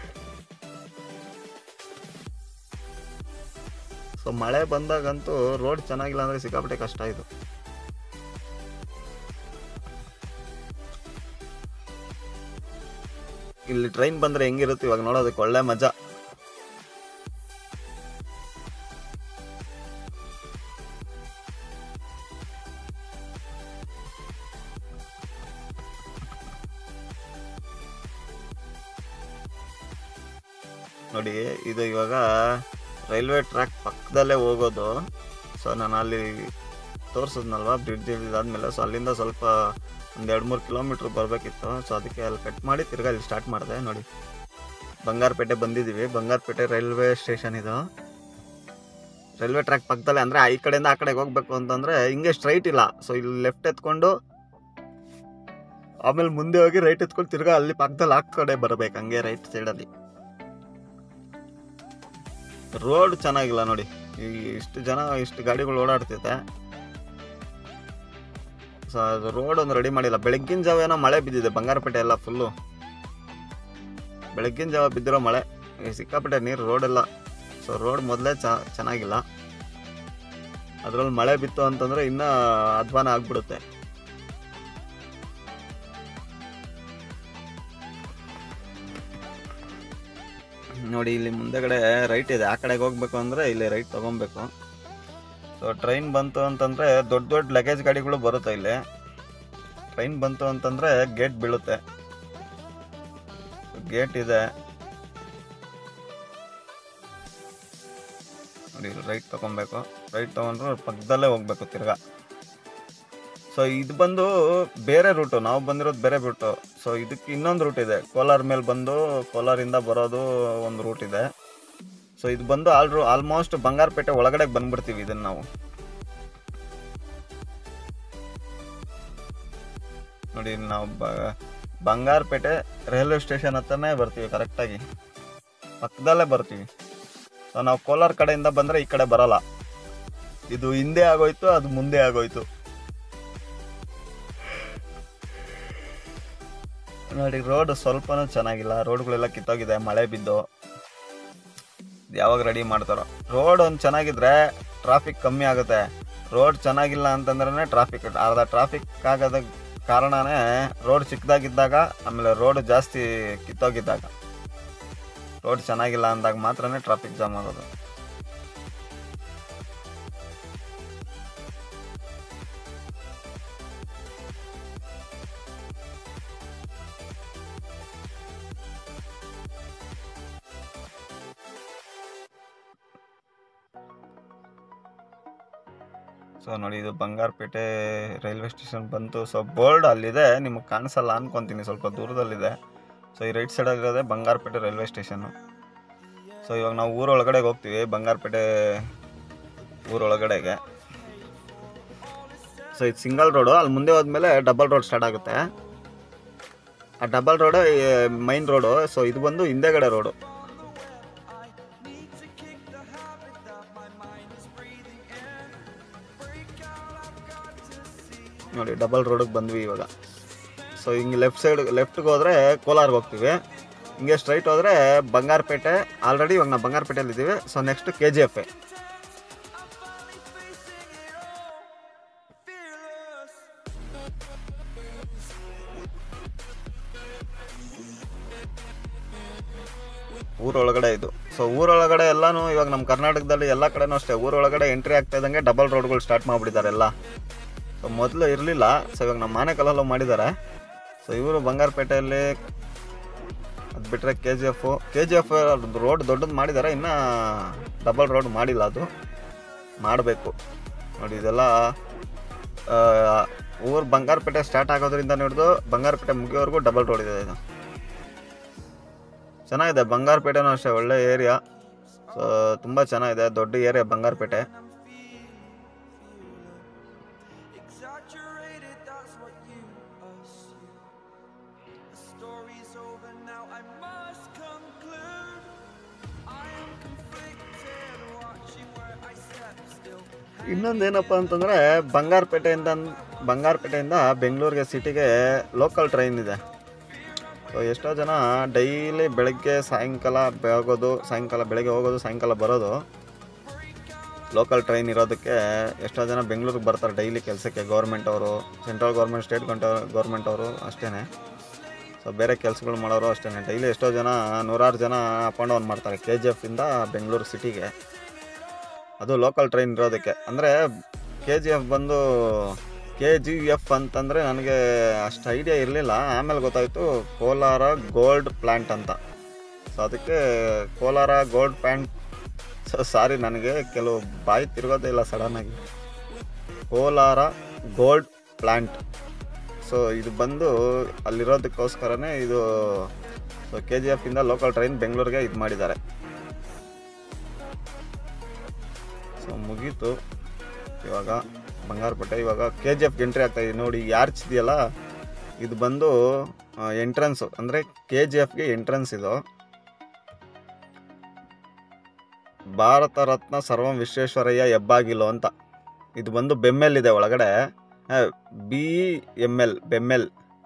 ಸೊ ಮಳೆ ಬಂದಾಗಂತೂ ರೋಡ್ ಚೆನ್ನಾಗಿಲ್ಲ ಅಂದ್ರೆ ಸಿಕ್ಕಾಪಟ್ಟೆ ಕಷ್ಟ ಇದು ಇಲ್ಲಿ ಟ್ರೈನ್ ಬಂದ್ರೆ ಹೆಂಗಿರುತ್ತೆ ಇವಾಗ ನೋಡೋದಕ್ಕೆ ಒಳ್ಳೆ ಮಜಾ ನೋಡಿ ಇದು ಇವಾಗ ರೈಲ್ವೆ ಟ್ರ್ಯಾಕ್ ಪಕ್ಕದಲ್ಲೇ ಹೋಗೋದು ಸೊ ನಾನು ಅಲ್ಲಿ ತೋರಿಸಿದ್ನಲ್ವ ಬ್ರಿಡ್ಜ್ ಇದಾದ್ಮೇಲೆ ಸೊ ಅಲ್ಲಿಂದ ಸ್ವಲ್ಪ ಒಂದು ಎರಡು ಮೂರು ಕಿಲೋಮೀಟ್ರ್ ಬರಬೇಕಿತ್ತು ಸೊ ಅದಕ್ಕೆ ಅಲ್ಲಿ ಕಟ್ ಮಾಡಿ ತಿರ್ಗಾ ಇಲ್ಲಿ ಸ್ಟಾರ್ಟ್ ಮಾಡಿದೆ ನೋಡಿ ಬಂಗಾರಪೇಟೆ ಬಂದಿದ್ದೀವಿ ಬಂಗಾರಪೇಟೆ ರೈಲ್ವೆ ಸ್ಟೇಷನ್ ಇದು ರೈಲ್ವೆ ಟ್ರ್ಯಾಕ್ ಪಕ್ಕದಲ್ಲೇ ಅಂದರೆ ಈ ಕಡೆಯಿಂದ ಆ ಕಡೆಗೆ ಹೋಗ್ಬೇಕು ಅಂತಂದರೆ ಹಿಂಗೆ ಸ್ಟ್ರೈಟ್ ಇಲ್ಲ ಸೊ ಇಲ್ಲಿ ಲೆಫ್ಟ್ ಎತ್ಕೊಂಡು ಆಮೇಲೆ ಮುಂದೆ ಹೋಗಿ ರೈಟ್ ಎತ್ಕೊಂಡು ತಿರ್ಗಾ ಅಲ್ಲಿ ಪಕ್ಕದಲ್ಲಿ ಆ ಕಡೆ ಬರಬೇಕು ಹಂಗೆ ರೈಟ್ ಸೈಡಲ್ಲಿ ರೋಡ್ ಚೆನ್ನಾಗಿಲ್ಲ ನೋಡಿ ಈ ಇಷ್ಟು ಜನ ಇಷ್ಟು ಗಾಡಿಗಳು ಓಡಾಡ್ತೈತೆ ಸೊ ಅದು ರೋಡ್ ಒಂದು ರೆಡಿ ಮಾಡಿಲ್ಲ ಬೆಳಗ್ಗಿನ ಜಾವ ಏನೋ ಮಳೆ ಬಿದ್ದಿದೆ ಬಂಗಾರಪೇಟೆ ಎಲ್ಲ ಫುಲ್ಲು ಬೆಳಗ್ಗಿನ ಜಾವ ಬಿದ್ದಿರೋ ಮಳೆ ಈ ಸಿಕ್ಕಾಪಟ್ಟೆ ನೀರು ರೋಡೆಲ್ಲ ಸೊ ರೋಡ್ ಮೊದಲೇ ಚೆನ್ನಾಗಿಲ್ಲ ಅದ್ರಲ್ಲಿ ಮಳೆ ಬಿತ್ತು ಅಂತಂದ್ರೆ ಇನ್ನೂ ಅಧ್ವಾನ ಆಗ್ಬಿಡುತ್ತೆ ನೋಡಿ ಇಲ್ಲಿ ಮುಂದೆಗಡೆ ರೈಟ್ ಇದೆ ಆ ಕಡೆಗೆ ಹೋಗ್ಬೇಕು ಅಂದರೆ ಇಲ್ಲಿ ರೈಟ್ ತೊಗೊಬೇಕು ಸೊ ಟ್ರೈನ್ ಬಂತು ಅಂತಂದರೆ ದೊಡ್ಡ ದೊಡ್ಡ ಲಗೇಜ್ ಗಾಡಿಗಳು ಬರುತ್ತೆ ಇಲ್ಲಿ ಟ್ರೈನ್ ಬಂತು ಅಂತಂದರೆ ಗೇಟ್ ಬೀಳುತ್ತೆ ಗೇಟ್ ಇದೆ ನೋಡಿ ರೈಟ್ ತಗೊಬೇಕು ರೈಟ್ ತಗೊಂಡ್ರೆ ಪಕ್ಕದಲ್ಲೇ ಹೋಗ್ಬೇಕು ತಿರ್ಗಾ ಸೊ ಇದು ಬಂದು ಬೇರೆ ರೂಟು ನಾವು ಬಂದಿರೋದು ಬೇರೆ ರೂಟು ಸೊ ಇದಕ್ಕೆ ಇನ್ನೊಂದು ರೂಟ್ ಇದೆ ಕೋಲಾರ ಮೇಲೆ ಬಂದು ಕೋಲಾರಿಂದ ಬರೋದು ಒಂದು ರೂಟ್ ಇದೆ ಸೊ ಇದು ಬಂದು ಆಲ್ರು ಆಲ್ಮೋಸ್ಟ್ ಬಂಗಾರಪೇಟೆ ಒಳಗಡೆ ಬಂದ್ಬಿಡ್ತೀವಿ ಇದನ್ನು ನಾವು ನೋಡಿ ನಾವು ಬ ಬಂಗಾರಪೇಟೆ ರೈಲ್ವೆ ಸ್ಟೇಷನ್ ಹತ್ರನೇ ಬರ್ತೀವಿ ಕರೆಕ್ಟಾಗಿ ಪಕ್ಕದಲ್ಲೇ ಬರ್ತೀವಿ ಸೊ ನಾವು ಕೋಲಾರ ಕಡೆಯಿಂದ ಬಂದರೆ ಈ ಕಡೆ ಬರಲ್ಲ ಇದು ಹಿಂದೆ ಆಗೋಯ್ತು ಅದು ಮುಂದೆ ಆಗೋಯ್ತು ನೋಡಿ ರೋಡ್ ಸ್ವಲ್ಪನೂ ಚೆನ್ನಾಗಿಲ್ಲ ರೋಡ್ಗಳೆಲ್ಲ ಕಿತ್ತೋಗಿದೆ ಮಳೆ ಬಿದ್ದು ಇದ್ ಯಾವಾಗ ರೆಡಿ ಮಾಡ್ತಾರೋ ರೋಡ್ ಒಂದು ಚೆನ್ನಾಗಿದ್ರೆ ಟ್ರಾಫಿಕ್ ಕಮ್ಮಿ ಆಗುತ್ತೆ ರೋಡ್ ಚೆನ್ನಾಗಿಲ್ಲ ಅಂತಂದ್ರೆ ಟ್ರಾಫಿಕ್ ಅರ್ಧ ಟ್ರಾಫಿಕ್ ಆಗೋದ ಕಾರಣನೇ ರೋಡ್ ಚಿಕ್ಕದಾಗಿದ್ದಾಗ ಆಮೇಲೆ ರೋಡ್ ಜಾಸ್ತಿ ಕಿತ್ತೋಗಿದ್ದಾಗ ರೋಡ್ ಚೆನ್ನಾಗಿಲ್ಲ ಅಂದಾಗ ಮಾತ್ರನೇ ಟ್ರಾಫಿಕ್ ಜಾಮ್ ಆಗೋದು ಸೊ ನೋಡಿ ಇದು ಬಂಗಾರಪೇಟೆ ರೈಲ್ವೆ ಸ್ಟೇಷನ್ ಬಂತು ಸೊ ಬೋರ್ಡ್ ಅಲ್ಲಿದೆ ನಿಮಗೆ ಕಾಣಿಸಲ್ಲ ಅನ್ಕೊಂತೀನಿ ಸ್ವಲ್ಪ ದೂರದಲ್ಲಿದೆ ಸೊ ಈ ರೈಟ್ ಸೈಡಲ್ಲಿರೋದೇ ಬಂಗಾರಪೇಟೆ ರೈಲ್ವೆ ಸ್ಟೇಷನ್ನು ಸೊ ಇವಾಗ ನಾವು ಊರೊಳಗಡೆಗೆ ಹೋಗ್ತೀವಿ ಬಂಗಾರಪೇಟೆ ಊರೊಳಗಡೆಗೆ ಸೊ ಇದು ಸಿಂಗಲ್ ರೋಡು ಅಲ್ಲಿ ಮುಂದೆ ಹೋದ್ಮೇಲೆ ಡಬಲ್ ರೋಡ್ ಸ್ಟಾರ್ಟ್ ಆಗುತ್ತೆ ಆ double road main road so ಇದು ಬಂದು ಹಿಂದೆಗಡೆ ರೋಡು ನೋಡಿ ಡಬಲ್ ರೋಡಿಗೆ ಬಂದ್ವಿ ಇವಾಗ ಸೊ ಹಿಂಗೆ ಲೆಫ್ಟ್ ಸೈಡ್ ಲೆಫ್ಟ್ಗೆ ಹೋದರೆ ಕೋಲಾರ್ಗೆ ಹೋಗ್ತೀವಿ ಹಿಂಗೆ ಸ್ಟ್ರೈಟ್ ಹೋದರೆ ಬಂಗಾರಪೇಟೆ ಆಲ್ರೆಡಿ ಇವಾಗ ನಾವು ಬಂಗಾರಪೇಟೆಯಲ್ಲಿ ಇದ್ದೀವಿ so next K G F ಊರೊಳಗಡೆ ಇದು ಸೊ ಊರೊಳಗಡೆ ಎಲ್ಲಾನು ಇವಾಗ ನಮ್ಮ ಕರ್ನಾಟಕದಲ್ಲಿ ಎಲ್ಲ ಕಡೆನೂ ಅಷ್ಟೇ ಊರೊಳಗಡೆ ಎಂಟ್ರಿ ಆಗ್ತಾ ಇದ್ದಂಗೆ ಡಬಲ್ ರೋಡ್ಗಳು ಸ್ಟಾರ್ಟ್ ಮಾಡಿಬಿಟ್ಟಿದ್ದಾರೆ ಎಲ್ಲ ಸೊ ಮೊದಲು ಇರಲಿಲ್ಲ ಸೊ ಇವಾಗ ನಮ್ಮ ಮನೆ ಕಲ್ಲಲ್ಲೂ ಮಾಡಿದ್ದಾರೆ ಸೊ ಇವರು ಬಂಗಾರಪೇಟೆಯಲ್ಲಿ ಅದು ಬಿಟ್ಟರೆ K G F K G F road ದೊಡ್ಡದು ಮಾಡಿದ್ದಾರೆ ಇನ್ನೂ ಡಬಲ್ ರೋಡ್ ಮಾಡಿಲ್ಲ ಅದು ಮಾಡಬೇಕು ನೋಡಿ ಇದೆಲ್ಲ ಊರು ಬಂಗಾರಪೇಟೆ ಸ್ಟಾರ್ಟ್ ಆಗೋದ್ರಿಂದ ಹಿಡಿದು ಬಂಗಾರಪೇಟೆ ಮುಗಿಯೋವರೆಗೂ ಡಬಲ್ ರೋಡ್ ಇದೆ ಇದು ಚೆನ್ನಾಗಿದೆ ಬಂಗಾರಪೇಟೆನೂ ಅಷ್ಟೇ ಒಳ್ಳೆ ಏರಿಯಾ ಸೊ ತುಂಬ ಚೆನ್ನಾಗಿದೆ ದೊಡ್ಡ area Bangarapet Exaggerated, that's what you assume. The story's over now, I must conclude. I am conflicted, watching where I step still. ಇನ್ನೊಂದೇನಪ್ಪ ಅಂತಂದರೆ ಬಂಗಾರಪೇಟೆಯಿಂದ ಬಂಗಾರಪೇಟೆಯಿಂದ ಬೆಂಗಳೂರಿಗೆ ಸಿಟಿಗೆ ಲೋಕಲ್ ಟ್ರೈನ್ ಇದೆ ಸೊ ಎಷ್ಟೋ ಜನ ಡೈಲಿ ಬೆಳಗ್ಗೆ ಸಾಯಂಕಾಲ ಹೋಗೋದು ಸಾಯಂಕಾಲ ಬೆಳಗ್ಗೆ ಹೋಗೋದು ಸಾಯಂಕಾಲ ಬರೋದು ಲೋಕಲ್ ಟ್ರೈನ್ ಇರೋದಕ್ಕೆ ಎಷ್ಟೋ ಜನ ಬೆಂಗಳೂರಿಗೆ ಬರ್ತಾರೆ ಡೈಲಿ ಕೆಲಸಕ್ಕೆ ಗೌರ್ಮೆಂಟ್ ಅವರು ಸೆಂಟ್ರಲ್ ಗೌರ್ಮೆಂಟ್ ಸ್ಟೇಟ್ ಗೌರ್ಮೆಂಟ್ ಅವರು ಅಷ್ಟೇ ಸೊ ಬೇರೆ ಕೆಲಸಗಳು ಮಾಡೋರು ಅಷ್ಟೇ ಡೈಲಿ ಎಷ್ಟೋ ಜನ ನೂರಾರು ಜನ ಅಪ್ ಆ್ಯಂಡ್ ಡೌನ್ ಮಾಡ್ತಾರೆ ಕೆ ಜಿ ಎಫಿಂದ ಬೆಂಗಳೂರು ಸಿಟಿಗೆ ಅದು ಲೋಕಲ್ ಟ್ರೈನ್ ಇರೋದಕ್ಕೆ ಅಂದರೆ ಕೆ ಜಿ ಎಫ್ ಬಂದು ಕೆ ಜಿ ಎಫ್ ಅಂತಂದರೆ ನನಗೆ ಅಷ್ಟು ಐಡಿಯಾ ಇರಲಿಲ್ಲ ಆಮೇಲೆ ಗೊತ್ತಾಯಿತು ಕೋಲಾರ ಗೋಲ್ಡ್ ಪ್ಲ್ಯಾಂಟ್ ಅಂತ ಸೊ ಅದಕ್ಕೆ Kolar gold pant so sorry ನನಗೆ ಕೆಲವು ಬಾಯಿ ತಿರುಗೋದೇ ಇಲ್ಲ ಸಡನ್ನಾಗಿ ಕೋಲಾರ ಗೋಲ್ಡ್ ಪ್ಲ್ಯಾಂಟ್ ಸೊ ಇದು ಬಂದು ಅಲ್ಲಿರೋದಕ್ಕೋಸ್ಕರನೇ ಇದು ಸೊ ಕೆ ಜಿ ಎಫಿಂದ ಲೋಕಲ್ ಟ್ರೈನ್ ಬೆಂಗಳೂರಿಗೆ ಇದು ಮಾಡಿದ್ದಾರೆ ಸೊ ಮುಗೀತು ಇವಾಗ ಬಂಗಾರಪೇಟೆ ಇವಾಗ ಕೆ ಜಿ ಎಫ್ಗೆ ಎಂಟ್ರಿ ಆಗ್ತಾ ಇದೆ ನೋಡಿ ಯಾರ್ಚ್ ಇದೆಯಲ್ಲ ಇದು ಬಂದು ಎಂಟ್ರೆನ್ಸು ಅಂದರೆ ಕೆ ಜಿ ಎಫ್ಗೆ ಎಂಟ್ರೆನ್ಸ್ ಇದು ಭಾರತ ರತ್ನ ಸರ್ವಂ ವಿಶ್ವೇಶ್ವರಯ್ಯ ಹೆಬ್ಬಾಗಿಲು ಅಂತ ಇದು ಬಂದು ಬೆಮ್ಮೆಲ್ ಇದೆ ಒಳಗಡೆ B M L BEML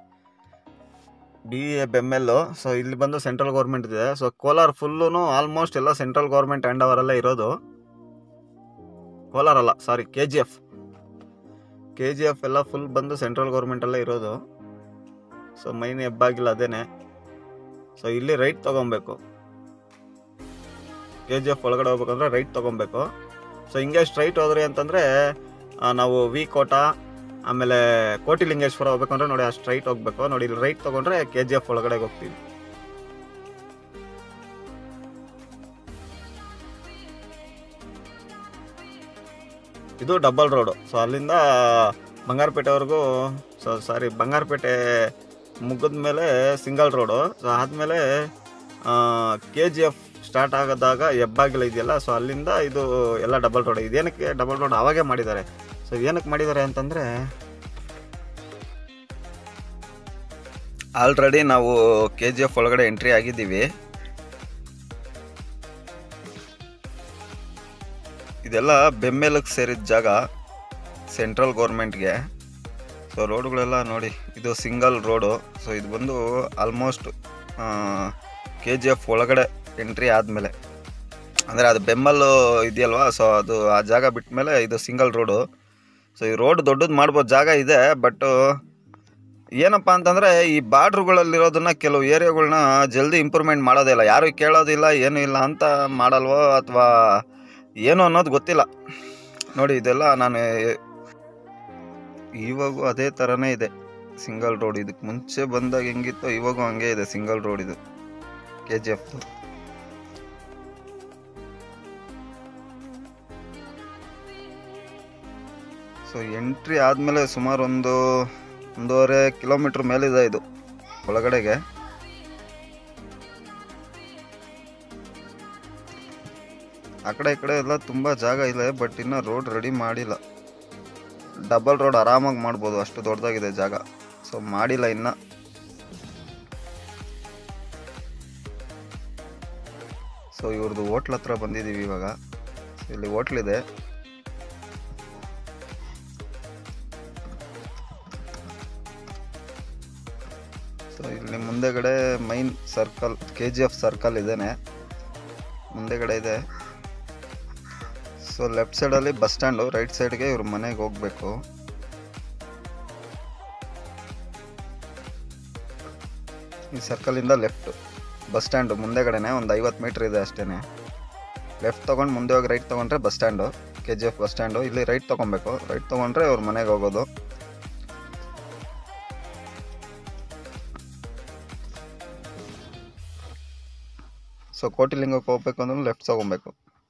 B E BEML so ಇಲ್ಲಿ ಬಂದು ಸೆಂಟ್ರಲ್ ಗೌರ್ಮೆಂಟ್ ಇದೆ ಸೊ ಕೋಲಾರ ಫುಲ್ಲೂ ಆಲ್ಮೋಸ್ಟ್ ಎಲ್ಲ ಸೆಂಟ್ರಲ್ ಗೌರ್ಮೆಂಟ್ ಹ್ಯಾಂಡ್ ಅವರಲ್ಲೇ ಇರೋದು ಕೋಲಾರ ಅಲ್ಲ sorry K G F K G F ಎಲ್ಲ ಫುಲ್ ಬಂದು ಸೆಂಟ್ರಲ್ ಗೌರ್ಮೆಂಟಲ್ಲೇ ಇರೋದು ಸೊ ಮೈನ್ ಹೆಬ್ಬಾಗಿಲ್ಲ ಅದೇನೆ ಸೊ ಇಲ್ಲಿ ರೈಟ್ ತೊಗೊಬೇಕು ಕೆ ಜಿ ಎಫ್ ಒಳಗಡೆ ಹೋಗ್ಬೇಕಂದ್ರೆ ರೈಟ್ ತೊಗೊಬೇಕು ಸೊ ಹಿಂಗೆ ಸ್ಟ್ರೈಟ್ ಹೋದ್ರಿ ಅಂತಂದರೆ ನಾವು ವಿ ಕೋಟ ಆಮೇಲೆ ಕೋಟಿಲಿಂಗೇಶ್ವರ ಹೋಗ್ಬೇಕಂದ್ರೆ ನೋಡಿ ಆ ಸ್ಟ್ರೈಟ್ ಹೋಗ್ಬೇಕು ನೋಡಿ ಇಲ್ಲಿ ರೈಟ್ ತೊಗೊಂಡ್ರೆ ಕೆ ಜಿ ಎಫ್ ಒಳಗಡೆ ಹೋಗ್ತೀವಿ ಇದು ಡಬಲ್ ರೋಡು ಸೊ ಅಲ್ಲಿಂದ ಬಂಗಾರಪೇಟೆವರೆಗೂ ಸೊ ಸಾರಿ ಬಂಗಾರಪೇಟೆ ಮುಗಿದ ಮೇಲೆ ಸಿಂಗಲ್ ರೋಡು ಸೊ ಆದಮೇಲೆ ಕೆ ಜಿ ಎಫ್ ಸ್ಟಾರ್ಟ್ ಆಗೋದಾಗ ಹೆಬ್ಬಾಗಿಲು ಇದೆಯಲ್ಲ ಸೊ ಅಲ್ಲಿಂದ ಇದು ಎಲ್ಲ ಡಬಲ್ ರೋಡ್ ಇದೇನಕ್ಕೆ ಡಬಲ್ ರೋಡ್ ಅವಾಗೇ ಮಾಡಿದ್ದಾರೆ ಸೊ ಏನಕ್ಕೆ ಮಾಡಿದ್ದಾರೆ ಅಂತಂದರೆ ಆಲ್ರೆಡಿ ನಾವು ಕೆ ಜಿ ಎಫ್ ಒಳಗಡೆ ಎಂಟ್ರಿ ಆಗಿದ್ದೀವಿ ಇದೆಲ್ಲ ಬೆಮ್ಮೆಲಕ್ಕೆ ಸೇರಿದ ಜಾಗ ಸೆಂಟ್ರಲ್ ಗೌರ್ಮೆಂಟ್ಗೆ ಸೊ ರೋಡ್ಗಳೆಲ್ಲ ನೋಡಿ ಇದು ಸಿಂಗಲ್ ರೋಡು ಸೊ ಇದು ಬಂದು ಆಲ್ಮೋಸ್ಟ್ ಕೆ ಜಿ ಎಫ್ ಒಳಗಡೆ ಎಂಟ್ರಿ ಆದಮೇಲೆ ಅಂದರೆ ಅದು ಬೆಮ್ಮಲ್ಲು ಇದೆಯಲ್ವಾ ಸೊ ಅದು ಆ ಜಾಗ ಬಿಟ್ಟ ಮೇಲೆ ಇದು ಸಿಂಗಲ್ ರೋಡು ಸೊ ಈ ರೋಡ್ ದೊಡ್ಡದು ಮಾಡ್ಬೋದು ಜಾಗ ಇದೆ ಬಟ್ ಏನಪ್ಪ ಅಂತಂದರೆ ಈ ಬಾರ್ಡ್ರುಗಳಲ್ಲಿರೋದನ್ನ ಕೆಲವು ಏರಿಯಾಗಳನ್ನ ಜಲ್ದಿ ಇಂಪ್ರೂವ್ಮೆಂಟ್ ಮಾಡೋದೇ ಇಲ್ಲ ಯಾರು ಕೇಳೋದಿಲ್ಲ ಏನೂ ಇಲ್ಲ ಅಂತ ಮಾಡಲ್ವೋ ಅಥವಾ ಏನು ಅನ್ನೋದು ಗೊತ್ತಿಲ್ಲ ನೋಡಿ ಇದೆಲ್ಲ ನಾನು ಇವಾಗೂ ಅದೇ ಥರನೇ ಇದೆ ಸಿಂಗಲ್ ರೋಡ್ ಇದಕ್ಕೆ ಮುಂಚೆ ಬಂದಾಗ ಹೆಂಗಿತ್ತೋ ಇವಾಗೂ ಹಂಗೆ ಇದೆ ಸಿಂಗಲ್ ರೋಡ್ ಇದು ಕೆ ಜಿ ಎಫ್ದು ಸೊ ಎಂಟ್ರಿ ಆದಮೇಲೆ ಸುಮಾರು ಒಂದು ಒಂದೂವರೆ ಕಿಲೋಮೀಟ್ರ್ ಮೇಲಿದೆ ಇದು ಒಳಗಡೆಗೆ ಆ ಕಡೆ ಈ ಕಡೆ ಎಲ್ಲ ತುಂಬ ಜಾಗ ಇದೆ ಬಟ್ ಇನ್ನೂ ರೋಡ್ ರೆಡಿ ಮಾಡಿಲ್ಲ ಡಬಲ್ ರೋಡ್ ಆರಾಮಾಗಿ ಮಾಡ್ಬೋದು ಅಷ್ಟು ದೊಡ್ಡದಾಗಿದೆ ಜಾಗ ಸೊ ಮಾಡಿಲ್ಲ ಇನ್ನು ಸೊ ಇವ್ರದ್ದು ಹೋಟ್ಲ್ ಹತ್ರ ಬಂದಿದ್ದೀವಿ ಇವಾಗ ಇಲ್ಲಿ ಹೋಟ್ಲಿದೆ ಸೊ ಇಲ್ಲಿ ಮುಂದೆಗಡೆ main circle K G F circle ಇದೇನೆ ಮುಂದೆಗಡೆ ಇದೆ ಸೊ ಲೆಫ್ಟ್ ಸೈಡಲ್ಲಿ ಬಸ್ ಸ್ಟ್ಯಾಂಡು ರೈಟ್ ಸೈಡ್ಗೆ ಇವ್ರ ಮನೆಗೆ ಹೋಗಬೇಕು ಈ ಸರ್ಕಲಿಂದ ಲೆಫ್ಟ್ ಬಸ್ ಸ್ಟ್ಯಾಂಡು ಮುಂದೆಗಡೆನೆ ಒಂದು ಐವತ್ತು ಮೀಟ್ರ್ ಇದೆ ಅಷ್ಟೇ ಲೆಫ್ಟ್ ತೊಗೊಂಡು ಮುಂದೆ ಹೋಗಿ ರೈಟ್ ತೊಗೊಂಡ್ರೆ bus stand K G F bus stand ಇಲ್ಲಿ ರೈಟ್ ತೊಗೊಬೇಕು ರೈಟ್ ತೊಗೊಂಡ್ರೆ ಅವ್ರ ಮನೆಗೆ ಹೋಗೋದು ಸೊ ಕೋಟಿಲಿಂಗಕ್ಕೆ ಹೋಗ್ಬೇಕು ಅಂದ್ರೆ ಲೆಫ್ಟ್ ತಗೊಬೇಕು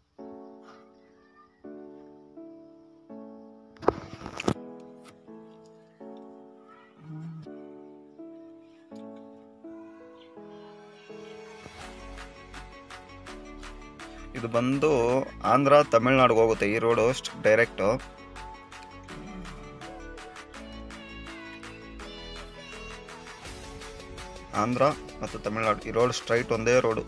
ಇದು ಬಂದು ಆಂಧ್ರ ತಮಿಳ್ನಾಡಿಗೆ ಹೋಗುತ್ತೆ ಈ ರೋಡು ಡೈರೆಕ್ಟು ಆಂಧ್ರ ಮತ್ತು ತಮಿಳ್ನಾಡು ಈ ರೋಡ್ ಸ್ಟ್ರೈಟ್ ಒಂದೇ ರೋಡು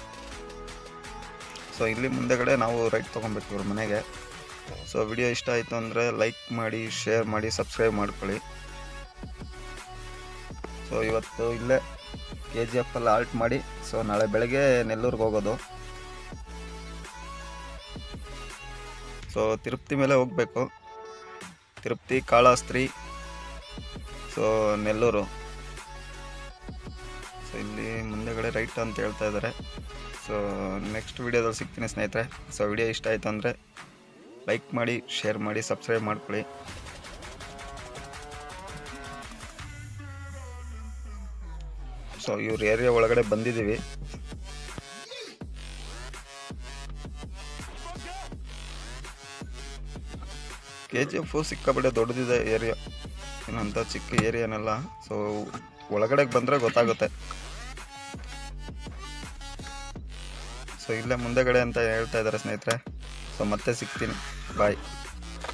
ಸೊ ಇಲ್ಲಿ ಮುಂದೆಗಡೆ ನಾವು ರೈಟ್ ತೊಗೊಬೇಕು ಇವ್ರ ಮನೆಗೆ ಸೊ ವಿಡಿಯೋ ಇಷ್ಟ ಆಯಿತು ಅಂದರೆ ಲೈಕ್ ಮಾಡಿ ಶೇರ್ ಮಾಡಿ ಸಬ್ಸ್ಕ್ರೈಬ್ ಮಾಡ್ಕೊಳ್ಳಿ ಸೊ ಇವತ್ತು ಇಲ್ಲೇ ಕೆ ಜಿ ಎಫಲ್ಲಿ ಆಲ್ಟ್ ಮಾಡಿ ಸೊ ನಾಳೆ ಬೆಳಗ್ಗೆ ನೆಲ್ಲೂರಿಗೆ ಹೋಗೋದು ಸೊ ತಿರುಪತಿ ಮೇಲೆ ಹೋಗಬೇಕು ತಿರುಪತಿ ಕಾಳಾಸ್ತ್ರಿ ಸೊ ನೆಲ್ಲೂರು ಸೊ ಇಲ್ಲಿ ಮುಂದೆಗಡೆ ರೈಟ್ ಅಂತ ಹೇಳ್ತಾ ಇದ್ದಾರೆ ಸೊ ನೆಕ್ಸ್ಟ್ ವೀಡಿಯೋದಲ್ಲಿ ಸಿಗ್ತೀನಿ ಸ್ನೇಹಿತರೆ ಸೊ ವಿಡಿಯೋ ಇಷ್ಟ ಆಯಿತು ಅಂದರೆ ಲೈಕ್ ಮಾಡಿ ಶೇರ್ ಮಾಡಿ ಸಬ್ಸ್ಕ್ರೈಬ್ ಮಾಡ್ಕೊಳ್ಳಿ ಸೊ ಇವ್ರ ಏರಿಯಾ ಒಳಗಡೆ ಬಂದಿದ್ದೀವಿ ಕೆ ಜಿ ಎಫ್ ಸಿಕ್ಕಾಪಟ್ಟೆ ದೊಡ್ಡದಿದೆ ಏರಿಯಾ ಏನಂತ ಚಿಕ್ಕ ಏರಿಯಾನೆಲ್ಲ ಸೊ ಒಳಗಡೆಗೆ ಬಂದರೆ ಗೊತ್ತಾಗುತ್ತೆ ಸೊ ಇಲ್ಲೇ ಮುಂದೆಗಡೆ ಅಂತ ಹೇಳ್ತಾ ಇದ್ದಾರೆ ಸ್ನೇಹಿತರೆ ಸೊ ಮತ್ತೆ ಸಿಗ್ತೀನಿ ಬಾಯ್